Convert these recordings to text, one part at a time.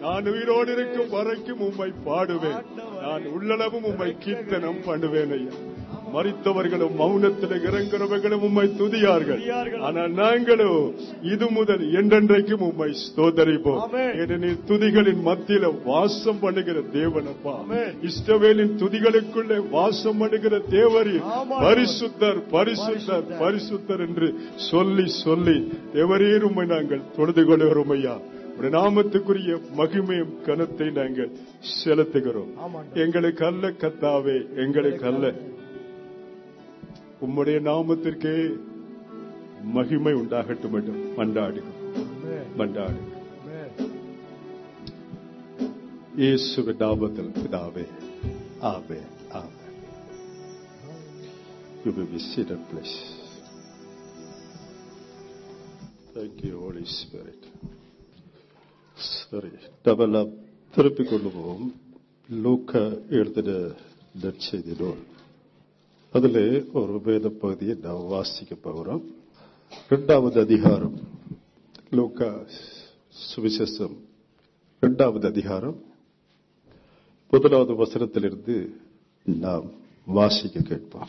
நான் உயிரோடு இருக்கும் வரைக்கும் உம்மை பாடுவேன் நான் உள்ளளவும் உம்மை கீர்த்தனம் பண்ணுவேன் ஐயா மறித்தவர்களும் மௌனத்தில் இறங்குறவர்களும் உம்மை துதியார்கள் ஆனால் நாங்களோ இது முதல் என்றென்றைக்கும் உம்மை ஸ்தோதரிப்போம் ஆமென். ஏனெனில் துதிகளின் மத்தியில வாசம் பண்ணுகிற தேவனப்பா ஆமென். இஸ்ரவேலின் துதிகளுக்குள்ளே வாசம் பண்ணுகிற தேவரி ஆமாம். பரிசுத்தர் பரிசுத்தர் பரிசுத்தர். பரிசுத்தர் என்று சொல்லி சொல்லி தேவரீர் உம்மை நாங்கள் தொழுது கொள்கிறோம் ஐயா உம்முடைய நாமத்துக்குரிய மகிமையும் கனத்தை நாங்கள் செலுத்துகிறோம் ஆமாண்டவர். எங்களுக்கு அல்ல கத்தாவே எங்களுக்கு அல்ல உம்முடைய நாமத்திற்கே மகிமை உண்டாகட்டும் என்று மண்டாடுகிறோம் ஆமென். மண்டாடு ஆமென். இயேசுவின் நாமத்தில் பிதாவே ஆமே ஆமே You may be seated, please. Thank you, Holy Spirit. சரி நம்மெல்லாம் திருப்பிக் கொள்ளுவோம் லூக்க எழுதின நற்செய்தி நூல் அதில் ஒரு வேத பகுதியை நாம் வாசிக்க போகிறோம் இரண்டாவது அதிகாரம் லூக்கா சுவிசேஷம் இரண்டாவது அதிகாரம் முதலாவது வசனத்திலிருந்து நாம் வாசிக்க கேட்போம்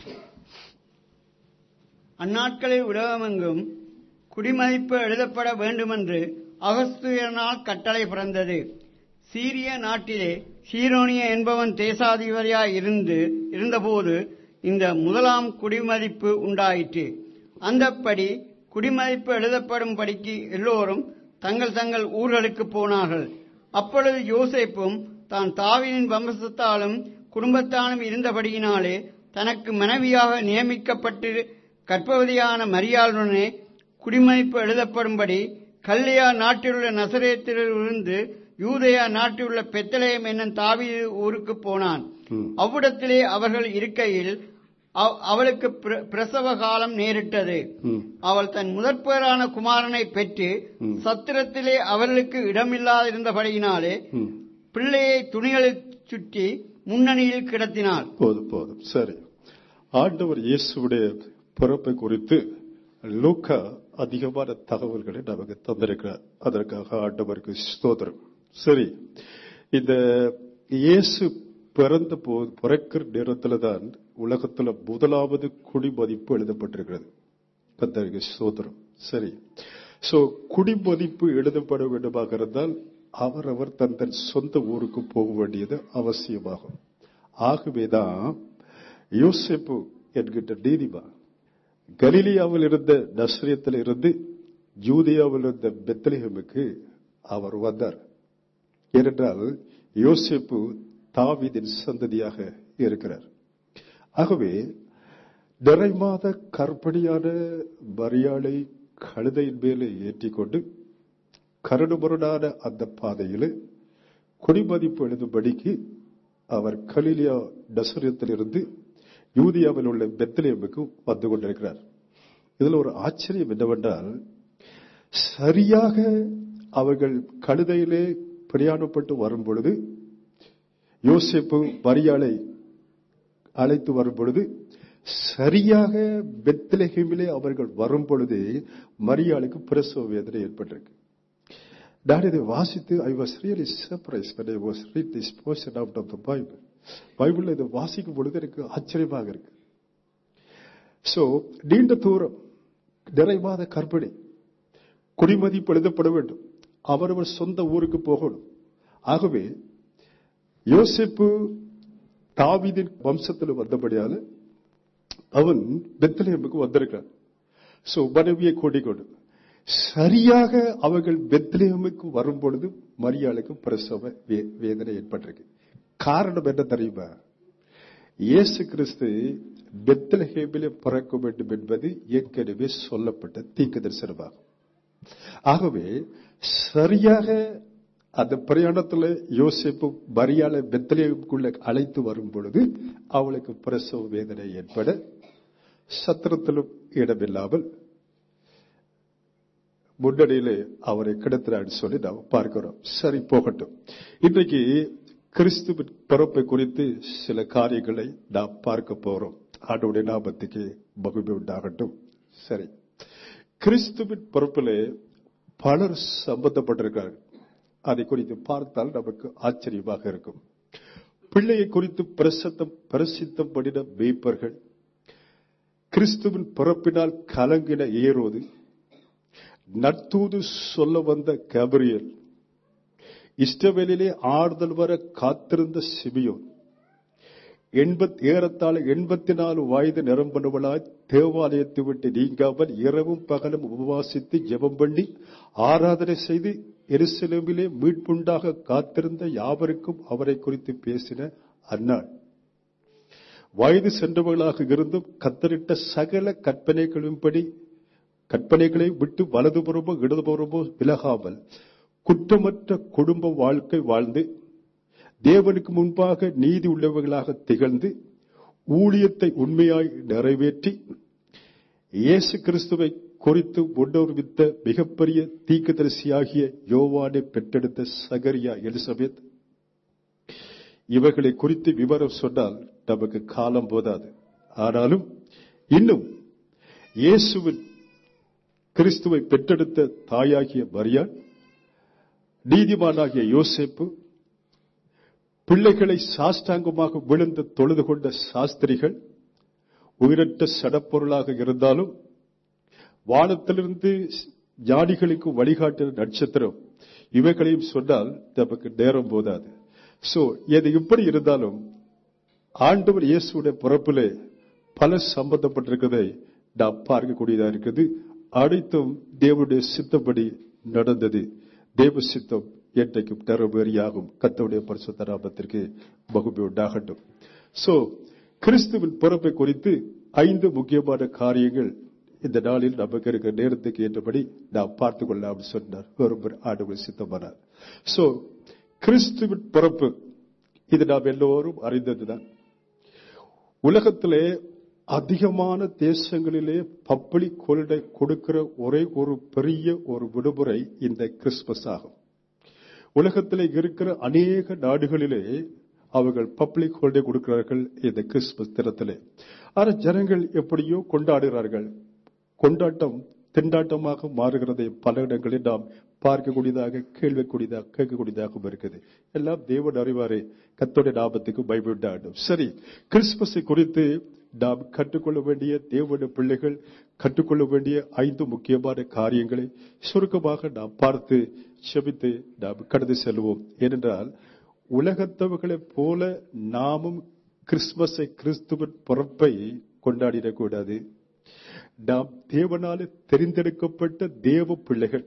அந்நாட்களில் உலகமெங்கும் குடிமதிப்பு எழுதப்பட வேண்டுமென்று அகஸ்துயனால் கட்டளை பிறந்தது சீரிய நாட்டிலே சீரோனிய என்பவன் தேசாதிபதியாய் இருந்து இருந்தபோது இந்த முதலாம் குடிமதிப்பு உண்டாயிற்று அந்தப்படி குடிமதிப்பு எழுதப்படும்படிக்கு எல்லோரும் தங்கள் தங்கள் ஊர்களுக்கு போனார்கள் அப்பொழுது யோசேப்பும் தான் தாவீதின் வம்சத்தாலும் குடும்பத்தாலும் இருந்தபடியினாலே தனக்கு மனைவியாக நியமிக்கப்பட்டு கற்பவதியான மரியாளுடனே குடிமதிப்பு எழுதப்படும்படி கல்லியா நாட்டிலுள்ள நசரேத்திலிருந்து யூதயா நாட்டிலுள்ள பெத்தலேயம் என்னும் தாவீது ஊருக்கு போனான் ம். அவ்விடத்திலே அவர்கள் இருக்கையில் அவ- அவளுக்கு பிர- பிரசவ காலம் நேரிட்டது ம். அவள் தன் முதற்பேரான குமாரனை பெற்று ம். சத்திரத்திலே அவர்களுக்கு இடமில்லாதிருந்தபடியினாலே ம். பிள்ளையை துணிகளில் சுற்றி முன்னணியில் கிடத்தினாள் போதும் போதும் சரி ஆண்டவர் இயேசுவுடைய பிறப்பை குறித்து லூக்கா அதிகமான தகவல்களை நமக்கு தந்திருக்கிறார் அதற்காக ஆண்டவருக்கு ஸ்தோத்திரம் சரி இந்த இயேசு பிறந்த போது பிறக்கிற நேரத்துல தான் உலகத்துல முதலாவது குடிமதிப்பு எழுதப்பட்டிருக்கிறது கத்தருக்கு ஸ்தோத்திரம் சரி சோ குடிமதிப்பு எழுதப்பட வேண்டுமாக இருந்தால் அவரவர் தன் தன் சொந்த ஊருக்கு போக வேண்டியது அவசியமாகும் ஆகவேதான் யோசேப்பு என்கின்ற நீதிமான் கலிலியாவில் இருந்த நஸ்ரியத்தில் இருந்து யூதியாவில் இருந்த பெத்லஹேமுக்கு அவர் வந்தார் ஏனென்றால் யோசேப்பு தாவீதின் சந்ததியாக இருக்கிறார் ஆகவே நிறைமாத கற்பனையான மரியாதை கழுதையின் மேலே ஏற்றிக்கொண்டு கரடுமுரடான அந்த பாதையில் குடிமதிப்பு எழுதும்படிக்கு அவர் கலிலியா நசரியத்திலிருந்து யூதியாவில் உள்ள பெத்லேமுக்கு வந்து கொண்டிருக்கிறார் இதுல ஒரு ஆச்சரியம் என்னவென்றால் சரியாக அவர்கள் கழுதையிலே பிரயாணப்பட்டு வரும் பொழுது யோசேப்பு மரியாளை அழைத்து வரும் பொழுது சரியாக பெத்லஹேமிலே அவர்கள் வரும் பொழுது மரியாளுக்கு பிரசவ வேதனை ஏற்பட்டிருக்கு நான் இதை வாசித்து I was really surprise when I was read this portion out of the Bible பைபிள்ல இதை வாசிக்கும் பொழுது எனக்கு ஆச்சரியமாக இருக்கு சோ நீண்ட தூரம் நிறைவாத கற்பிணி குடிமதிப்பு எழுதப்பட வேண்டும் அவரவர் சொந்த ஊருக்கு போகணும் ஆகவே யோசிப்பு தாவீதின் வம்சத்தில் வந்தபடியால அவன் பெத்லஹேமுக்கு வந்திருக்கிறான் சோ மனைவியை கூட்டிக்கொண்டு சரியாக அவர்கள் பெத்லஹேமுக்கு வரும் பொழுது மரியாளுக்கு பிரசவ வே- வேதனை ஏற்பட்டிருக்கு காரணம் என்ன தெரியுமா இயேசு கிறிஸ்து பெத்லஹேமிலே பிறக்க வேண்டும் என்பது ஏற்கனவே சொல்லப்பட்ட தீர்க்க தரிசனமாகும் ஆகவே சரியாக அந்த பிரயாணத்துல யோசிப்பு மரியாதை பெத்தலேயுக்குள்ள அழைத்து வரும் பொழுது அவளுக்கு பிரசவ வேதனை ஏற்பட சத்திரத்திலும் இடமில்லாமல் முன்னணியிலே அவரை கிடத்தினான்னு சொல்லி நாம் பார்க்கிறோம் சரி போகட்டும் இன்றைக்கு கிறிஸ்துவின் பிறப்பை குறித்து சில காரியங்களை நாம் பார்க்க போறோம் ஆண்டோடைய நாமத்துக்கு மகிமை உண்டாகட்டும் சரி கிறிஸ்துவின் பிறப்பிலே பலர் சம்பந்தப்பட்டிருக்கிறார்கள் அதை குறித்து பார்த்தால் நமக்கு ஆச்சரியமாக இருக்கும் பிள்ளையை குறித்து பிரசித்தம் பிரசித்தம் பண்ணின மேய்ப்பர்கள் கிறிஸ்துவின் பிறப்பினால் கலங்கின ஏரோது நட்தூது சொல்ல வந்த கபரியல் இஷ்டவேலிலே ஆறுதல் வர காத்திருந்த சிபியோன் எண்பத் ஏறத்தாழ எண்பத்தி நாலு வயது நிரம்புவளாய் தேவாலயத்தை விட்டு நீங்காமல் இரவும் பகலும் உபவாசித்து ஜெபம் பண்ணி ஆராதனை செய்து எருசலேமிலே மீட்புண்டாக காத்திருந்த யாவருக்கும் அவரை குறித்து பேசின அன்னாள் வயது சென்றவர்களாக இருந்தும் கத்தரிட்ட சகல கற்பனைகளின்படி கற்பனைகளை விட்டு வலதுபுறமோ இடதுபுறமோ விலகாமல் குற்றமற்ற குடும்ப வாழ்க்கை வாழ்ந்து தேவனுக்கு முன்பாக நீதி உள்ளவர்களாக திகழ்ந்து ஊழியத்தை உண்மையாய் நிறைவேற்றி இயேசு கிறிஸ்துவை குறித்து முன்னோர்வித்த மிகப்பெரிய தீக்கதரிசியாகிய யோவானை பெற்றெடுத்த சகரியா எலிசபெத் இவர்களை குறித்து விவரம் சொன்னால் நமக்கு காலம் போதாது ஆனாலும் இன்னும் இயேசுவின் கிறிஸ்துவை பெற்றெடுத்த தாயாகிய மரியாள் நீதிமானாகிய யோசேப்பு பிள்ளைகளை சாஷ்டாங்கமாக விழுந்து தொழுது கொண்ட சாஸ்திரிகள் உயிரற்ற சடப்பொருளாக இருந்தாலும் வானத்திலிருந்து ஞானிகளுக்கு வழிகாட்டின நட்சத்திரம் இவைகளையும் சொன்னால் நமக்கு நேரம் போதாது சோ எது இப்படி இருந்தாலும் ஆண்டவர் இயேசுடைய பிறப்பிலே பல சம்பந்தப்பட்டிருக்கிறதை நாம் பார்க்கக்கூடியதா இருக்குது அனைத்தும் தேவனுடைய சித்தப்படி நடந்தது தேவ சித்தம் என்றைக்கும் நிறைவேறியாகும் கத்தவுடைய பரிசுத்த நாமத்திற்கு மகுமை உண்டாகட்டும் சோ கிறிஸ்துவின் பிறப்பை குறித்து ஐந்து முக்கியமான காரியங்கள் இந்த நாளில் நமக்கு இருக்கிற நேரத்துக்கு ஏற்றபடி நாம் பார்த்துக் கொள்ளலாம் சொன்னார் ஒருவர் ஆண்டுகள் சித்தமானார் சோ கிறிஸ்துவின் பிறப்பு இது நாம் எல்லோரும் அறிந்ததுதான் உலகத்திலே அதிகமான தேசங்களிலே பப்ளிக் ஹாலிடே கொடுக்கிற ஒரே ஒரு பெரிய ஒரு விடுமுறை இந்த கிறிஸ்துமஸ் ஆகும் உலகத்தில் இருக்கிற அநேக நாடுகளிலே அவர்கள் பப்ளிக் ஹாலிடே கொடுக்கிறார்கள் இந்த கிறிஸ்துமஸ் தினத்திலே ஆனா ஜனங்கள் எப்படியோ கொண்டாடுகிறார்கள் கொண்டாட்டம் திண்டாட்டமாக மாறுகிறதை பல இடங்களில் நாம் பார்க்கக்கூடியதாக கேள்விக்கூடியதாக கேட்கக்கூடியதாக இருக்குது எல்லாம் தேவன் அறிவாரே கத்தோட லாபத்துக்கு பயப்படாடும் சரி கிறிஸ்துமஸை குறித்து நாம் கற்றுக்கொள்ள வேண்டிய தேவனுடைய பிள்ளைகள் கற்றுக்கொள்ள வேண்டிய ஐந்து முக்கியமான காரியங்களை சுருக்கமாக நாம் பார்த்து செபித்து நாம் கடந்து செல்வோம் ஏனென்றால் உலகத்தவர்களைப் போல நாமும் கிறிஸ்துமஸை கிறிஸ்துவின் பிறப்பை கொண்டாடிடக்கூடாது நாம் தேவனால தெரிந்தெடுக்கப்பட்ட தேவ பிள்ளைகள்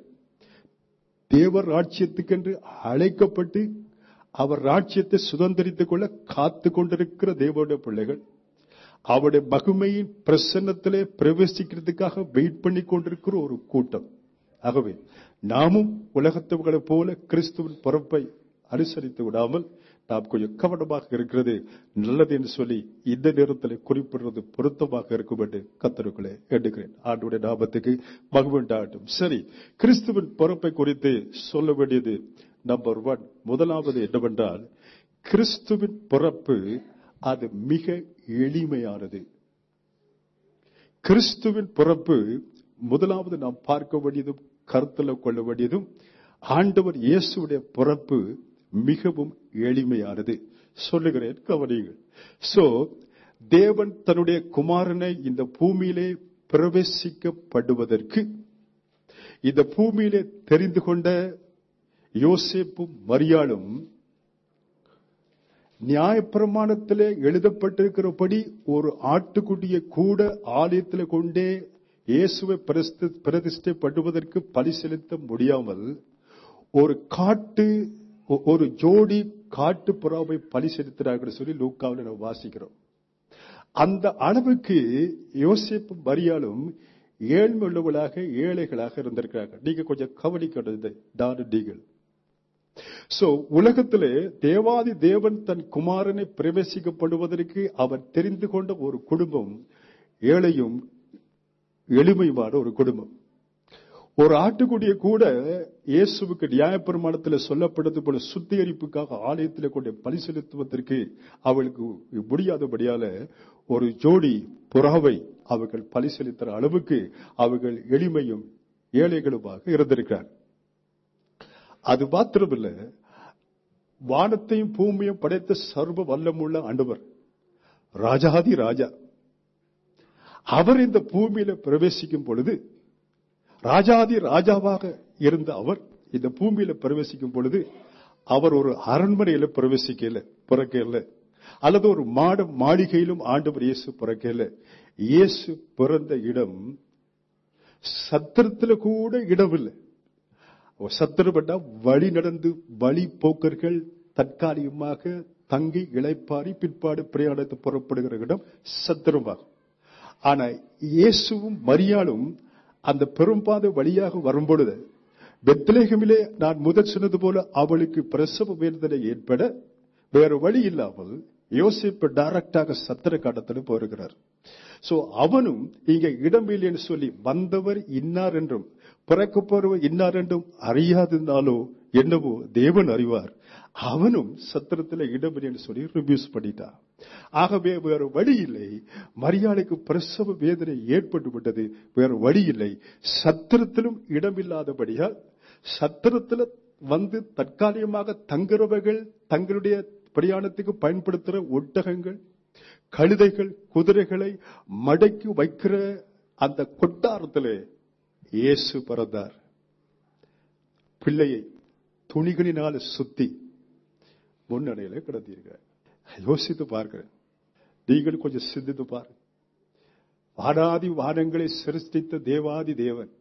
தேவ ராட்சியத்துக்கென்று அழைக்கப்பட்டு அவர் ராட்சியத்தை சுதந்திரித்துக் கொள்ள காத்து கொண்டிருக்கிற தேவனுடைய பிள்ளைகள் அவருடைய மகிமையின் பிரசன்னத்திலே பிரவேசிக்கிறதுக்காக வெயிட் பண்ணி கொண்டிருக்கிற ஒரு கூட்டம் ஆகவே நாமும் உலகத்தவர்களைப் போல கிறிஸ்துவின் பிறப்பை அனுசரித்து விடாமல் நாம் கொஞ்சம் கவனமாக இருக்கிறது நல்லது என்று சொல்லி இந்த நேரத்தில் குறிப்பிடுறது பொருத்தமாக இருக்கும் என்று கத்தருக்குள்ளே எண்ணுகிறேன் ஆண்டுடைய லாபத்துக்கு மகிழ்ந்தாட்டும் சரி கிறிஸ்துவின் பிறப்பை குறித்து சொல்ல வேண்டியது நம்பர் ஒன் முதலாவது என்னவென்றால் கிறிஸ்துவின் பிறப்பு அது மிக எளிமையானது கிறிஸ்துவின் பிறப்பு முதலாவது நாம் பார்க்க வேண்டியதும் கருத்துல கொள்ள வேண்டியதும் ஆண்டவர் இயேசுடைய பிறப்பு மிகவும் எளிமையானது சொல்லுகிறேன் கவனியுங்கள் சோ தேவன் தன்னுடைய குமாரனை இந்த பூமியிலே பிரவேசிக்கப்படுவதற்கு இந்த பூமியிலே தெரிந்து கொண்ட யோசேப்பும் மரியாளும் நியாயப்பிரமாணத்திலே எழுதப்பட்டிருக்கிறபடி ஒரு ஆட்டுக்குட்டியை கூட ஆலயத்தில் கொண்டே இயேசுவை பிரதிஷ்டை பண்ணுவதற்கு பலி செலுத்த முடியாமல் ஒரு காட்டு ஒரு ஜோடி காட்டு புறாவை பலி செலுத்தினார்கள் சொல்லி லூக்காவில் நம்ம வாசிக்கிறோம் அந்த அளவுக்கு யோசிப்பு மரியாலும் ஏழ்மை உள்ளவர்களாக ஏழைகளாக இருந்திருக்கிறாங்க நீங்க கொஞ்சம் கவனிக்கிறது டானு நீங்கள் சோ உலகத்திலே தேவாதி தேவன் தன் குமாரனை பிரவேசிக்கப்படுவதற்கு அவர் தெரிந்து கொண்ட ஒரு குடும்பம் ஏழையும் எளிமையுமான ஒரு குடும்பம் ஒரு ஆட்டுக்குடிய கூட இயேசுவுக்கு நியாயப்பிரமாணத்தில் சொல்லப்படுறது போல சுத்திகரிப்புக்காக ஆலயத்தில் கொண்டு பலி செலுத்துவதற்கு அவளுக்கு முடியாதபடியால ஒரு ஜோடி புறாவை அவர்கள் பலி செலுத்துற அளவுக்கு அவர்கள் எளிமையும் ஏழைகளுமாக இருந்திருக்கிறார் அது மாத்திரமில்ல வானத்தையும் பூமியும் படைத்த சர்வ வல்லமுள்ள ஆண்டவர் ராஜாதி ராஜா அவர் இந்த பூமியில பிரவேசிக்கும் பொழுது ராஜாதி ராஜாவாக இருந்த அவர் இந்த பூமியில பிரவேசிக்கும் பொழுது அவர் ஒரு அரண்மனையில பிரவேசிக்கல பிறக்கல அல்லது ஒரு மாட மாளிகையிலும் ஆண்டவர் இயேசு பிறக்கல இயேசு பிறந்த இடம் சத்திரத்துல கூட இடம் இல்லை சத்திரப்பட்டா வழி நடந்து வழி போக்கர்கள் தற்காலிகமாக தங்கி இளைப்பாரி பிற்பாடு பிரயாணத்தை புறப்படுகிற இடம் சத்திரமாகும் ஆனா இயேசுவும் மரியாளும் அந்த பெரும்பாதை வழியாக வரும்பொழுது பெத்லேகமிலே நான் முதல் சொன்னது போல அவளுக்கு பிரசவ வேதனை ஏற்பட வேற வழி இல்லாமல் யோசிப்பு டைரக்டாக சத்திர காட்டத்தில் போயிருக்கிறார் சோ அவனும் இங்க இடமில்லைன்னு சொல்லி வந்தவர் இன்னார் என்றும் பிறக்க போறவர் இன்னார் என்றும் அறியாதிருந்தாலோ என்னவோ தேவன் அறிவார் அவனும் சத்திரத்தில் இடமில்லைன்னு சொல்லி ரிவ்யூஸ் பண்ணிட்டான் ஆகவே வேற வழி இல்லை மரியாதைக்கு பிரசவ வேதனை ஏற்பட்டு விட்டது வேற வழி இல்லை சத்திரத்திலும் இடமில்லாதபடியால் சத்திரத்துல வந்து தற்காலிகமாக தங்குறவர்கள் தங்களுடைய பிரயாணத்துக்கு பயன்படுத்துற ஒட்டகங்கள் கழுதைகள் குதிரைகளை மடக்கி வைக்கிற அந்த கொட்டாரத்திலே இயேசு பிறந்தார் பிள்ளையை துணிகளினால் சுத்தி முன்னணியில கிடந்தீர்கள் யோசித்து பார்க்கிறேன் நீங்கள் கொஞ்சம் சிந்தித்து பாருங்க வாடாதி வானங்களை சிருஷ்டித்த தேவாதி தேவன்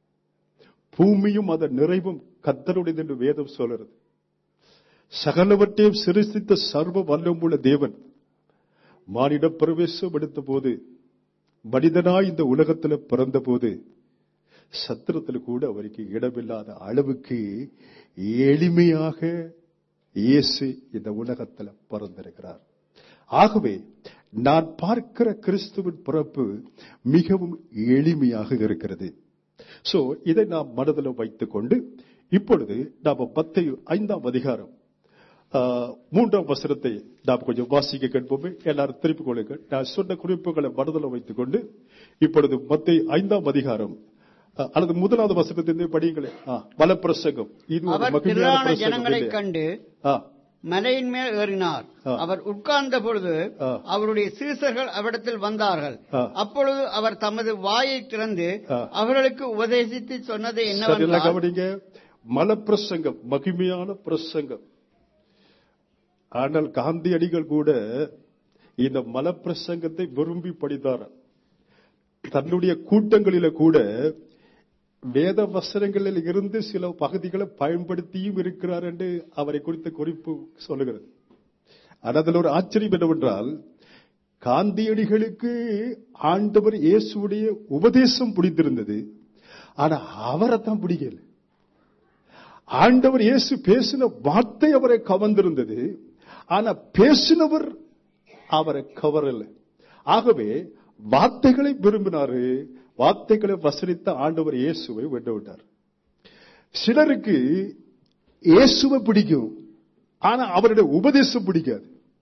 பூமியும் அதன் நிறைவும் கத்தருடையது என்று வேதம் சொல்கிறது சகலவற்றையும் சிருஷ்டித்த சர்வ வல்லமுள்ள தேவன் மானிட பிரவேசம் எடுத்த போது மனிதனாய் இந்த உலகத்தில் பிறந்த போது சத்திரத்தில் கூட அவருக்கு இடமில்லாத அளவுக்கு எளிமையாக இயேசு இந்த உலகத்தில் பிறந்திருக்கிறார் ஆகவே நான் பார்க்கிற கிறிஸ்துவின் பிறப்பு மிகவும் எளிமையாக இருக்கிறது சோ இதை நாம் மனதில் வைத்துக் கொண்டு இப்பொழுது நாம் பத்தையும் ஐந்தாம் அதிகாரம் மூன்றாம் வசனத்தை நாம் கொஞ்சம் வாசிக்க கேட்போமே எல்லாரும் திருப்பிக் கொள்ளுங்கள் நான் சொன்ன குறிப்புகளை மனதில் வைத்துக் கொண்டு இப்பொழுது மத்திய ஐந்தாம் அதிகாரம் அல்லது முதலாவது வசனத்திலிருந்து படியுங்களே வலப்பிரசங்கம் இது ஒரு அவர் மகிமையான திரளான பிரசங்கம் ஜனங்களைக் இல்லையா? கண்டு ஆ, மலையின் மேல் ஏறினார் ஆ. அவர் உட்கார்ந்த பொழுது ஆ. அவருடைய சீசர்கள் அவரிடத்தில் வந்தார்கள் ஆ. அப்பொழுது அவர் தமது வாயை திறந்து ஆ. அவர்களுக்கு உபதேசித்து சொன்னது சரியா என்னவென்றால் கவனிங்க மலப்பிரசங்கம் மகிமையான பிரசங்கம் ஆனால் காந்தியடிகள் கூட இந்த மலப்பிரசங்கத்தை விரும்பி படித்தார் தன்னுடைய கூட்டங்களில கூட வேத வசனங்களில் இருந்து சில பகுதிகளை பயன்படுத்தியும் இருக்கிறார் என்று அவரை குறித்த குறிப்பு சொல்லுகிறது ஆனால் அதில் ஒரு ஆச்சரியம் என்னவென்றால் காந்தியடிகளுக்கு ஆண்டவர் இயேசுடைய உபதேசம் பிடித்திருந்தது ஆனா அவரை தான் பிடிக்கல ஆண்டவர் இயேசு பேசின வார்த்தை அவரை கவர்ந்திருந்தது ஆனா பேசினவர் அவரை கவரல ஆகவே வார்த்தைகளை விரும்பினாரு வார்த்தைகளை வசனித்த ஆண்டவர் இயேசுவை வெட்ட விட்டார் சிலருக்கு இயேசுவை பிடிக்கும் ஆனா அவருடைய உபதேசம் பிடிக்காது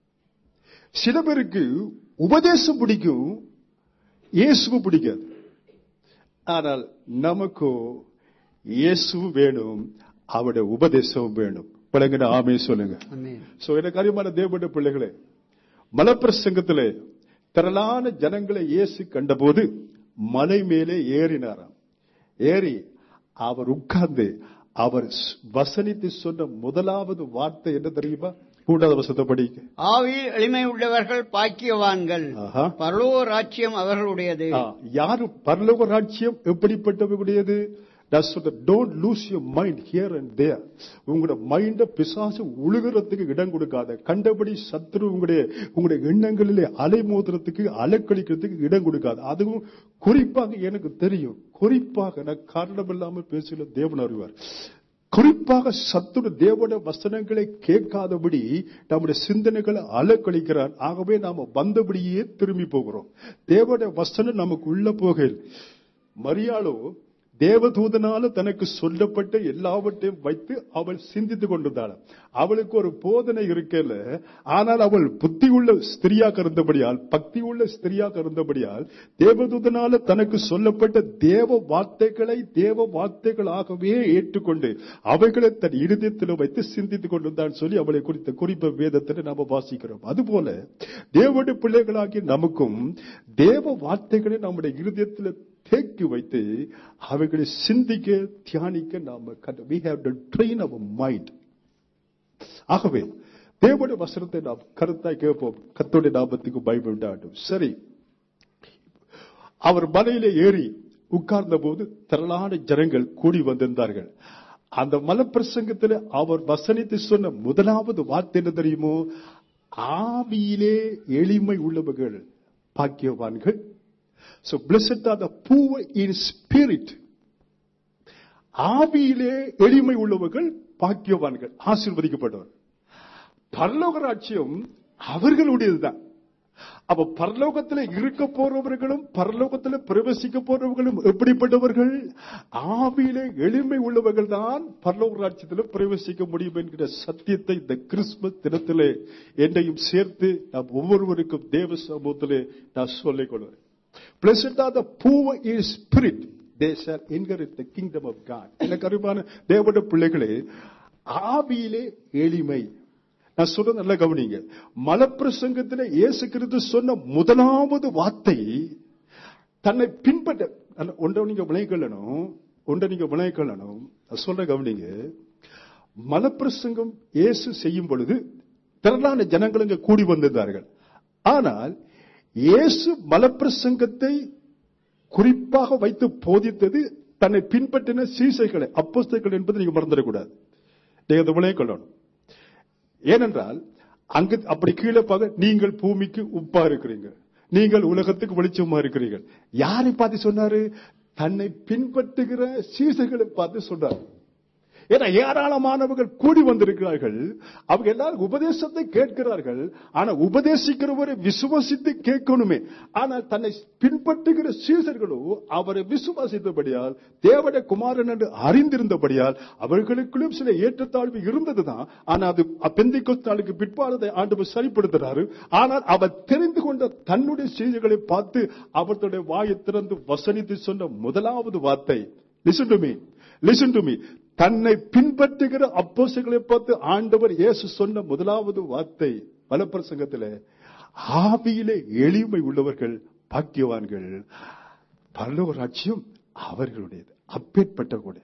சில பேருக்கு உபதேசம் பிடிக்கும் இயேசுவை பிடிக்காது ஆனால் நமக்கோ இயேசு வேணும் அவருடைய உபதேசம் வேணும் பிள்ளைங்க ஆமே சொல்லுங்க ஆமென். சோ எனக்கு அறிமான தேவனுடைய பிள்ளைகளே மலப்பிரசங்கத்திலே திரளான ஜனங்களை இயேசு கண்டபோது மலை மேலே ஏறினாராம் ஏறி அவர் உட்கார்ந்து அவர் ஸ்- வசனித்து சொன்ன முதலாவது வார்த்தை என்ன தெரியுமா மூன்றாவது வசத்தை படிக்க ஆவியில் எளிமை உள்ளவர்கள் பாக்கியவான்கள் ஆஹா. பரலோக ராஜ்யம் அவர்களுடையது ஆ, யாரு பரலோக ராஜ்யம் எப்படிப்பட்டவர்களுடையது நான் சொல்ற don't lose your mind here and there உங்களோட மைண்ட பிசாசு உழுகிறதுக்கு இடம் கொடுக்காத கண்டபடி சத்துரு உங்களுடைய உங்களுடைய எண்ணங்களிலே அலைமோதுறதுக்கு அலைக்கழிக்கிறதுக்கு இடம் கொடுக்காது அதுவும் குறிப்பாக எனக்கு தெரியும் குறிப்பாக நான் காரணம் இல்லாமல் பேசல தேவன் அறிவார் குறிப்பாக சத்துரு தேவன வசனங்களை கேட்காதபடி நம்முடைய சிந்தனைகளை அலக்கழிக்கிறார் ஆகவே நாம வந்தபடியே திரும்பி போகிறோம் தேவன வசனம் நமக்கு உள்ள போகையில் மரியாளோ தேவதூதனால தனக்கு சொல்லப்பட்ட எல்லாவற்றையும் வைத்து அவள் சிந்தித்துக் கொண்டிருந்தாள் அவளுக்கு ஒரு போதனை இருக்கல ஆனால் அவள் புத்தியுள்ள ஸ்திரியாக இருந்தபடியால் பக்தியுள்ள ஸ்திரியாக இருந்தபடியால் தேவதூதனால தனக்கு சொல்லப்பட்ட தேவ வார்த்தைகளை தேவ வார்த்தைகளாகவே ஏற்றுக்கொண்டு அவைகளை தன் இருதயத்தில் வைத்து சிந்தித்துக் கொண்டிருந்தான் சொல்லி அவளை குறித்த குறிப்ப வேதத்தில் நாம வாசிக்கிறோம் அதுபோல தேவனுடைய பிள்ளைகளாகி நமக்கும் தேவ வார்த்தைகளை நம்முடைய இருதயத்தில் தேக்கி வைத்து அவைகளை சிந்திக்க தியானிக்க நாம we have to train our mind ஆகவே தேவனுடைய வசனத்தை நாம் கருத்தாய் கேட்போம் கத்தோடைய நாமத்துக்கு பயப்படாட்டும் சரி அவர் மலையிலே ஏறி உட்கார்ந்த போது திரளான ஜனங்கள் கூடி வந்திருந்தார்கள் அந்த மலப்பிரசங்கத்தில் அவர் வசனித்து சொன்ன முதலாவது வார்த்தை என்ன தெரியுமோ ஆவியிலே எளிமை உள்ளவர்கள் பாக்கியவான்கள் So blessed are the poor in spirit. ஆவியிலே எளிமை உள்ளவர்கள் பாக்கியவான்கள் ஆசீர்வதிக்கப்பட்டவர் பரலோக ராட்சியம் அவர்களுடையதுதான் அப்ப பரலோகத்தில் இருக்க போறவர்களும் பரலோகத்தில் பிரவேசிக்க போறவர்களும் எப்படிப்பட்டவர்கள் ஆவியிலே எளிமை உள்ளவர்கள் தான் பரலோக ராட்சியத்தில் பிரவேசிக்க முடியும் என்கிற சத்தியத்தை இந்த கிறிஸ்துமஸ் தினத்திலே என்னையும் சேர்த்து நாம் ஒவ்வொருவருக்கும் தேவ சமூகத்திலே நான் சொல்லிக் கொள்வேன் Blessed are the poor in spirit. They shall inherit the kingdom of God. எனக்கு அருமான தேவட பிள்ளைகளே ஆவியிலே எளிமை நான் சொல்ற நல்ல கவனிங்க மலப்பிரசங்கத்தில் இயேசு கிறிஸ்து சொன்ன முதலாவது வார்த்தை தன்னை பின்பற்ற ஒன்றை நீங்க விளைக்கொள்ளணும் ஒன்றை நீங்க விளைக்கொள்ளணும் நான் சொல்ற கவனிங்க மலப்பிரசங்கம் இயேசு செய்யும் பொழுது திரளான ஜனங்கள் இங்க கூடி வந்திருந்தார்கள் ஆனால் இயேசு மலப்பிரசங்கத்தை குறிப்பாக வைத்து போதித்தது தன்னை பின்பற்றின சீசைகளை அப்போஸ்தர்கள் என்பதை நீங்க மறந்துடக்கூடாது நீங்க அதை விளைய கொள்ளணும் ஏனென்றால் அங்கு அப்படி கீழே பார்க்க நீங்கள் பூமிக்கு உப்பா இருக்கிறீங்க நீங்கள் உலகத்துக்கு வெளிச்சமா இருக்கிறீர்கள் யாரை பார்த்து சொன்னாரு தன்னை பின்பற்றுகிற சீசைகளை பார்த்து சொன்னார் ஏன்னா ஏராளமானவர்கள் கூடி வந்திருக்கிறார்கள் அவங்க எல்லாரும் உபதேசத்தை கேட்கிறார்கள் ஆனா உபதேசிக்கிறவரை விசுவாசித்து கேட்கணுமே ஆனால் தன்னை பின்பற்றுகிற சீசர்களோ அவரை விசுவாசித்தபடியால் தேவட குமாரன் என்று அறிந்திருந்தபடியால் அவர்களுக்குள்ளும் சில ஏற்றத்தாழ்வு இருந்ததுதான் ஆனா அது பெந்தை நாளுக்கு பிற்பாடு ஆண்டு சரிப்படுத்துறாரு ஆனால் அவர் தெரிந்து கொண்ட தன்னுடைய சீசர்களை பார்த்து அவர்களுடைய வாயை திறந்து வசனித்து சொன்ன முதலாவது வார்த்தை listen to me listen to me தன்னை பின்பற்றுகிற அப்போசைகளை பார்த்து ஆண்டவர் இயேசு சொன்ன முதலாவது வார்த்தை பலப்பிரசங்கத்தில் ஆவியிலே எளிமை உள்ளவர்கள் பாக்கியவான்கள் பரலோக ராட்சியம் அவர்களுடையது அப்பேற்பட்ட கூட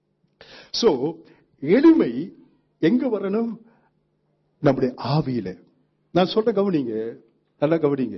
சோ எளிமை எங்க வரணும் நம்முடைய ஆவியில நான் சொல்ற கவனிங்க நல்லா கவனிங்க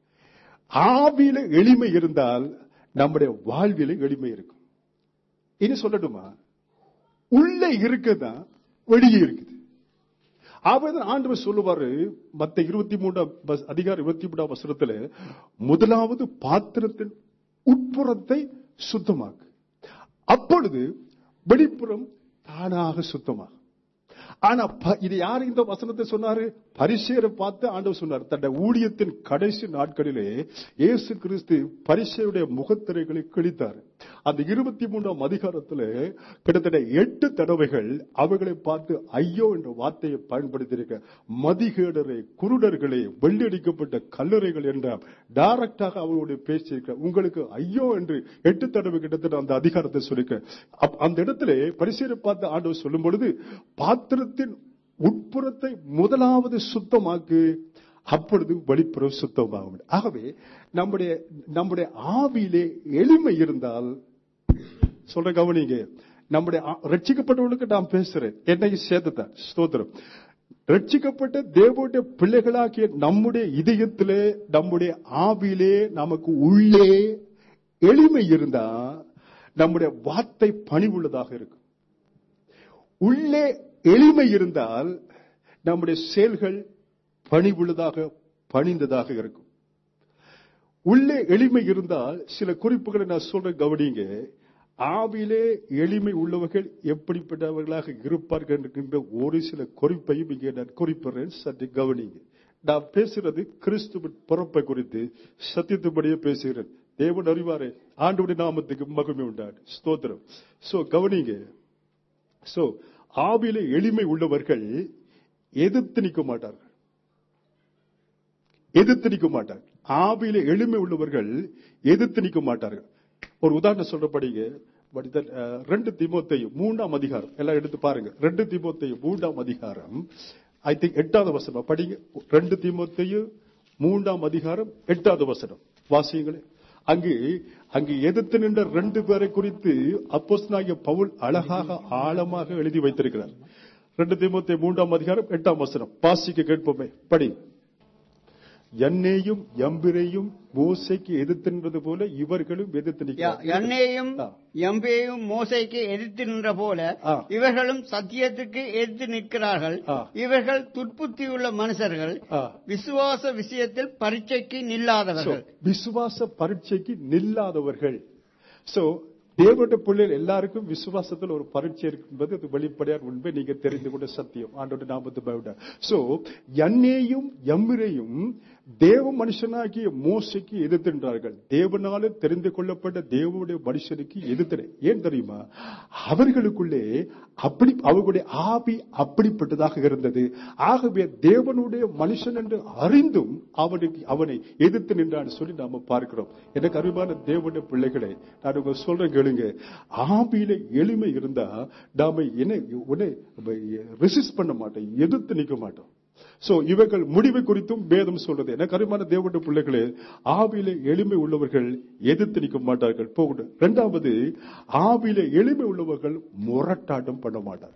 ஆவியில எளிமை இருந்தால் நம்முடைய வாழ்வில எளிமை இருக்கும் இனி சொல்லட்டுமா உள்ள இருக்குதான் வெளியே இருக்குது ஆபதான் ஆண்டவர் சொல்லுவாரு மத்த இருபத்தி மூன்றாம் அதிகாரம் இருபத்தி மூன்றாம் வசனத்துல முதலாவது பாத்திரத்தின் உட்புறத்தை சுத்தமாக்கு அப்பொழுது வெளிப்புறம் தானாக சுத்தமாகும் ஆனா இது யாரு இந்த வசனத்தை சொன்னாரு பரிசேரை பார்த்து ஆண்டவர் சொன்னார் தன்னுடைய ஊழியத்தின் கடைசி நாட்களிலே இயேசு கிறிஸ்து பரிசையுடைய முகத்திரைகளை கிழித்தார் அந்த இருபத்தி மூன்றாம் அதிகாரத்தில் கிட்டத்தட்ட எட்டு தடவைகள் அவர்களை பார்த்து ஐயோ என்ற வார்த்தையை பயன்படுத்தியிருக்க மதிகேடரை குருடர்களே வெள்ளடிக்கப்பட்ட கல்லறைகள் என்ற டைரக்டாக அவர்களுடைய பேசியிருக்க உங்களுக்கு ஐயோ என்று எட்டு தடவை கிட்டத்தட்ட அந்த அதிகாரத்தை சொல்லிக்க அந்த இடத்துல பரிசீலை பார்த்து ஆண்டவர் சொல்லும் பொழுது பாத்திரத்தின் உட்புறத்தை முதலாவது சுத்தமாக்கு அப்பொழுது வெளிப்புறம் சுத்தமாகும் ஆகவே நம்முடைய நம்முடைய ஆவியிலே எளிமை இருந்தால் சொல்ற கவனிங்க நம்முடைய ரட்சிக்கப்பட்டவர்களுக்கு நான் பேசுறேன் என்னைக்கு சேர்த்துதான் ஸ்தோத்திரம் ரட்சிக்கப்பட்ட தேவனுடைய பிள்ளைகளாகிய நம்முடைய இதயத்திலே நம்முடைய ஆவியிலே நமக்கு உள்ளே எளிமை இருந்தா நம்முடைய வார்த்தை பணிவுள்ளதாக இருக்கும் உள்ளே எளிமை இருந்தால் நம்முடைய செயல்கள் பணிவுள்ளதாக பணிந்ததாக இருக்கும் உள்ளே எளிமை இருந்தால் சில குறிப்புகளை நான் சொல்ற கவனிங்க ஆவிலே எளிமை உள்ளவர்கள் எப்படிப்பட்டவர்களாக இருப்பார்கள் என்கின்ற ஒரு சில குறிப்பையும் இங்கே நான் குறிப்பிடுறேன் சற்று கவனிங்க நான் பேசுறது கிறிஸ்துவின் பிறப்பை குறித்து சத்தியத்துபடியே பேசுகிறேன் தேவன் அறிவாரே ஆண்டவருடைய நாமத்துக்கு மகிமை உண்டாடு ஸ்தோத்திரம் சோ கவனிங்க சோ ஆவியில எளிமை உள்ளவர்கள் எதிர்த்து நிற்க மாட்டார்கள் எதிர்த்து நிற்க மாட்டார்கள் ஆவியில எளிமை உள்ளவர்கள் எதிர்த்து நிற்க மாட்டார்கள் ஒரு உதாரணம் சொல்றபடிங்க but that, அஹ், ரெண்டு திமுத்தையும் மூன்றாம் அதிகாரம் எல்லாம் எடுத்து பாருங்க ரெண்டு திமுத்தையும் மூன்றாம் அதிகாரம் ஐ திங்க் எட்டாவது வசனம் படிங்க ரெண்டு திமுத்தையும் மூன்றாம் அதிகாரம் எட்டாவது வசனம் வாசியுங்களே அங்கு அங்கு எதிர்த்து நின்ற ரெண்டு பேரை குறித்து அப்போஸ்தலனாகிய பவுல் அழகாக ஆழமாக எழுதி வைத்திருக்கிறார் ரெண்டு தீமோத்தேயு மூன்றாம் அதிகாரம் எட்டாம் வசனம் வாசிக்க கேட்போமே படி என்னையும் எம்பிரையும் மோசைக்கு எதிர்த்து நின்றது போல இவர்களும் எதிர்த்து ய- நிற்கிறார்கள். எண்ணெயும் ஆ. எம்பேயும் மோசைக்கு எதிர்த்து நின்ற போல ஆ. இவர்களும் சத்தியத்துக்கு எதிர்த்து நிற்கிறார்கள் ஆ. இவர்கள் துர்ப்புத்தியுள்ள மனுஷர்கள் ஆ. விசுவாச விஷயத்தில் பரீட்சைக்கு So, நில்லாதவர்கள் விசுவாச பரீட்சைக்கு நில்லாதவர்கள் சோ தேவனுடைய பிள்ளைகள் எல்லாருக்கும் விசுவாசத்தில் ஒரு பரீட்சை என்பது அது வெளிப்படையான உண்மை நீங்க தெரிந்து கொண்ட சத்தியம் ஆண்டோட நாமத்து பயவிட சோ என்னையும் எம்மிரையும் தேவ மனுஷனாகிய மோசைக்கு எதிர்த்தின்றார்கள் தேவனால தெரிந்து கொள்ளப்பட்ட தேவனுடைய மனுஷனுக்கு எதிர்த்தன ஏன் தெரியுமா அவர்களுக்குள்ளே அப்படி அவர்களுடைய ஆவி அப்படிப்பட்டதாக இருந்தது ஆகவே தேவனுடைய மனுஷன் என்று அறிந்தும் அவனுக்கு அவனை எதிர்த்து நின்றான்னு சொல்லி நாம பார்க்கிறோம் எனக்கு அறிவான தேவனுடைய பிள்ளைகளே நான் உங்க சொல்றேன் கேளுங்க ஆவியில எளிமை இருந்தா நாம என்ன உடனே ரெசிஸ்ட் பண்ண மாட்டோம் எதிர்த்து நிற்க மாட்டோம் சோ இவர்கள் முடிவை குறித்தும் வேதம் சொல்றது எனக்கு அறிவான தேவனுடைய பிள்ளைகளே ஆவியில எளிமை உள்ளவர்கள் எதிர்த்து நிற்க மாட்டார்கள் போகட்டும் இரண்டாவது ஆவியில எளிமை உள்ளவர்கள் முரட்டாட்டம் பண்ண மாட்டார்கள்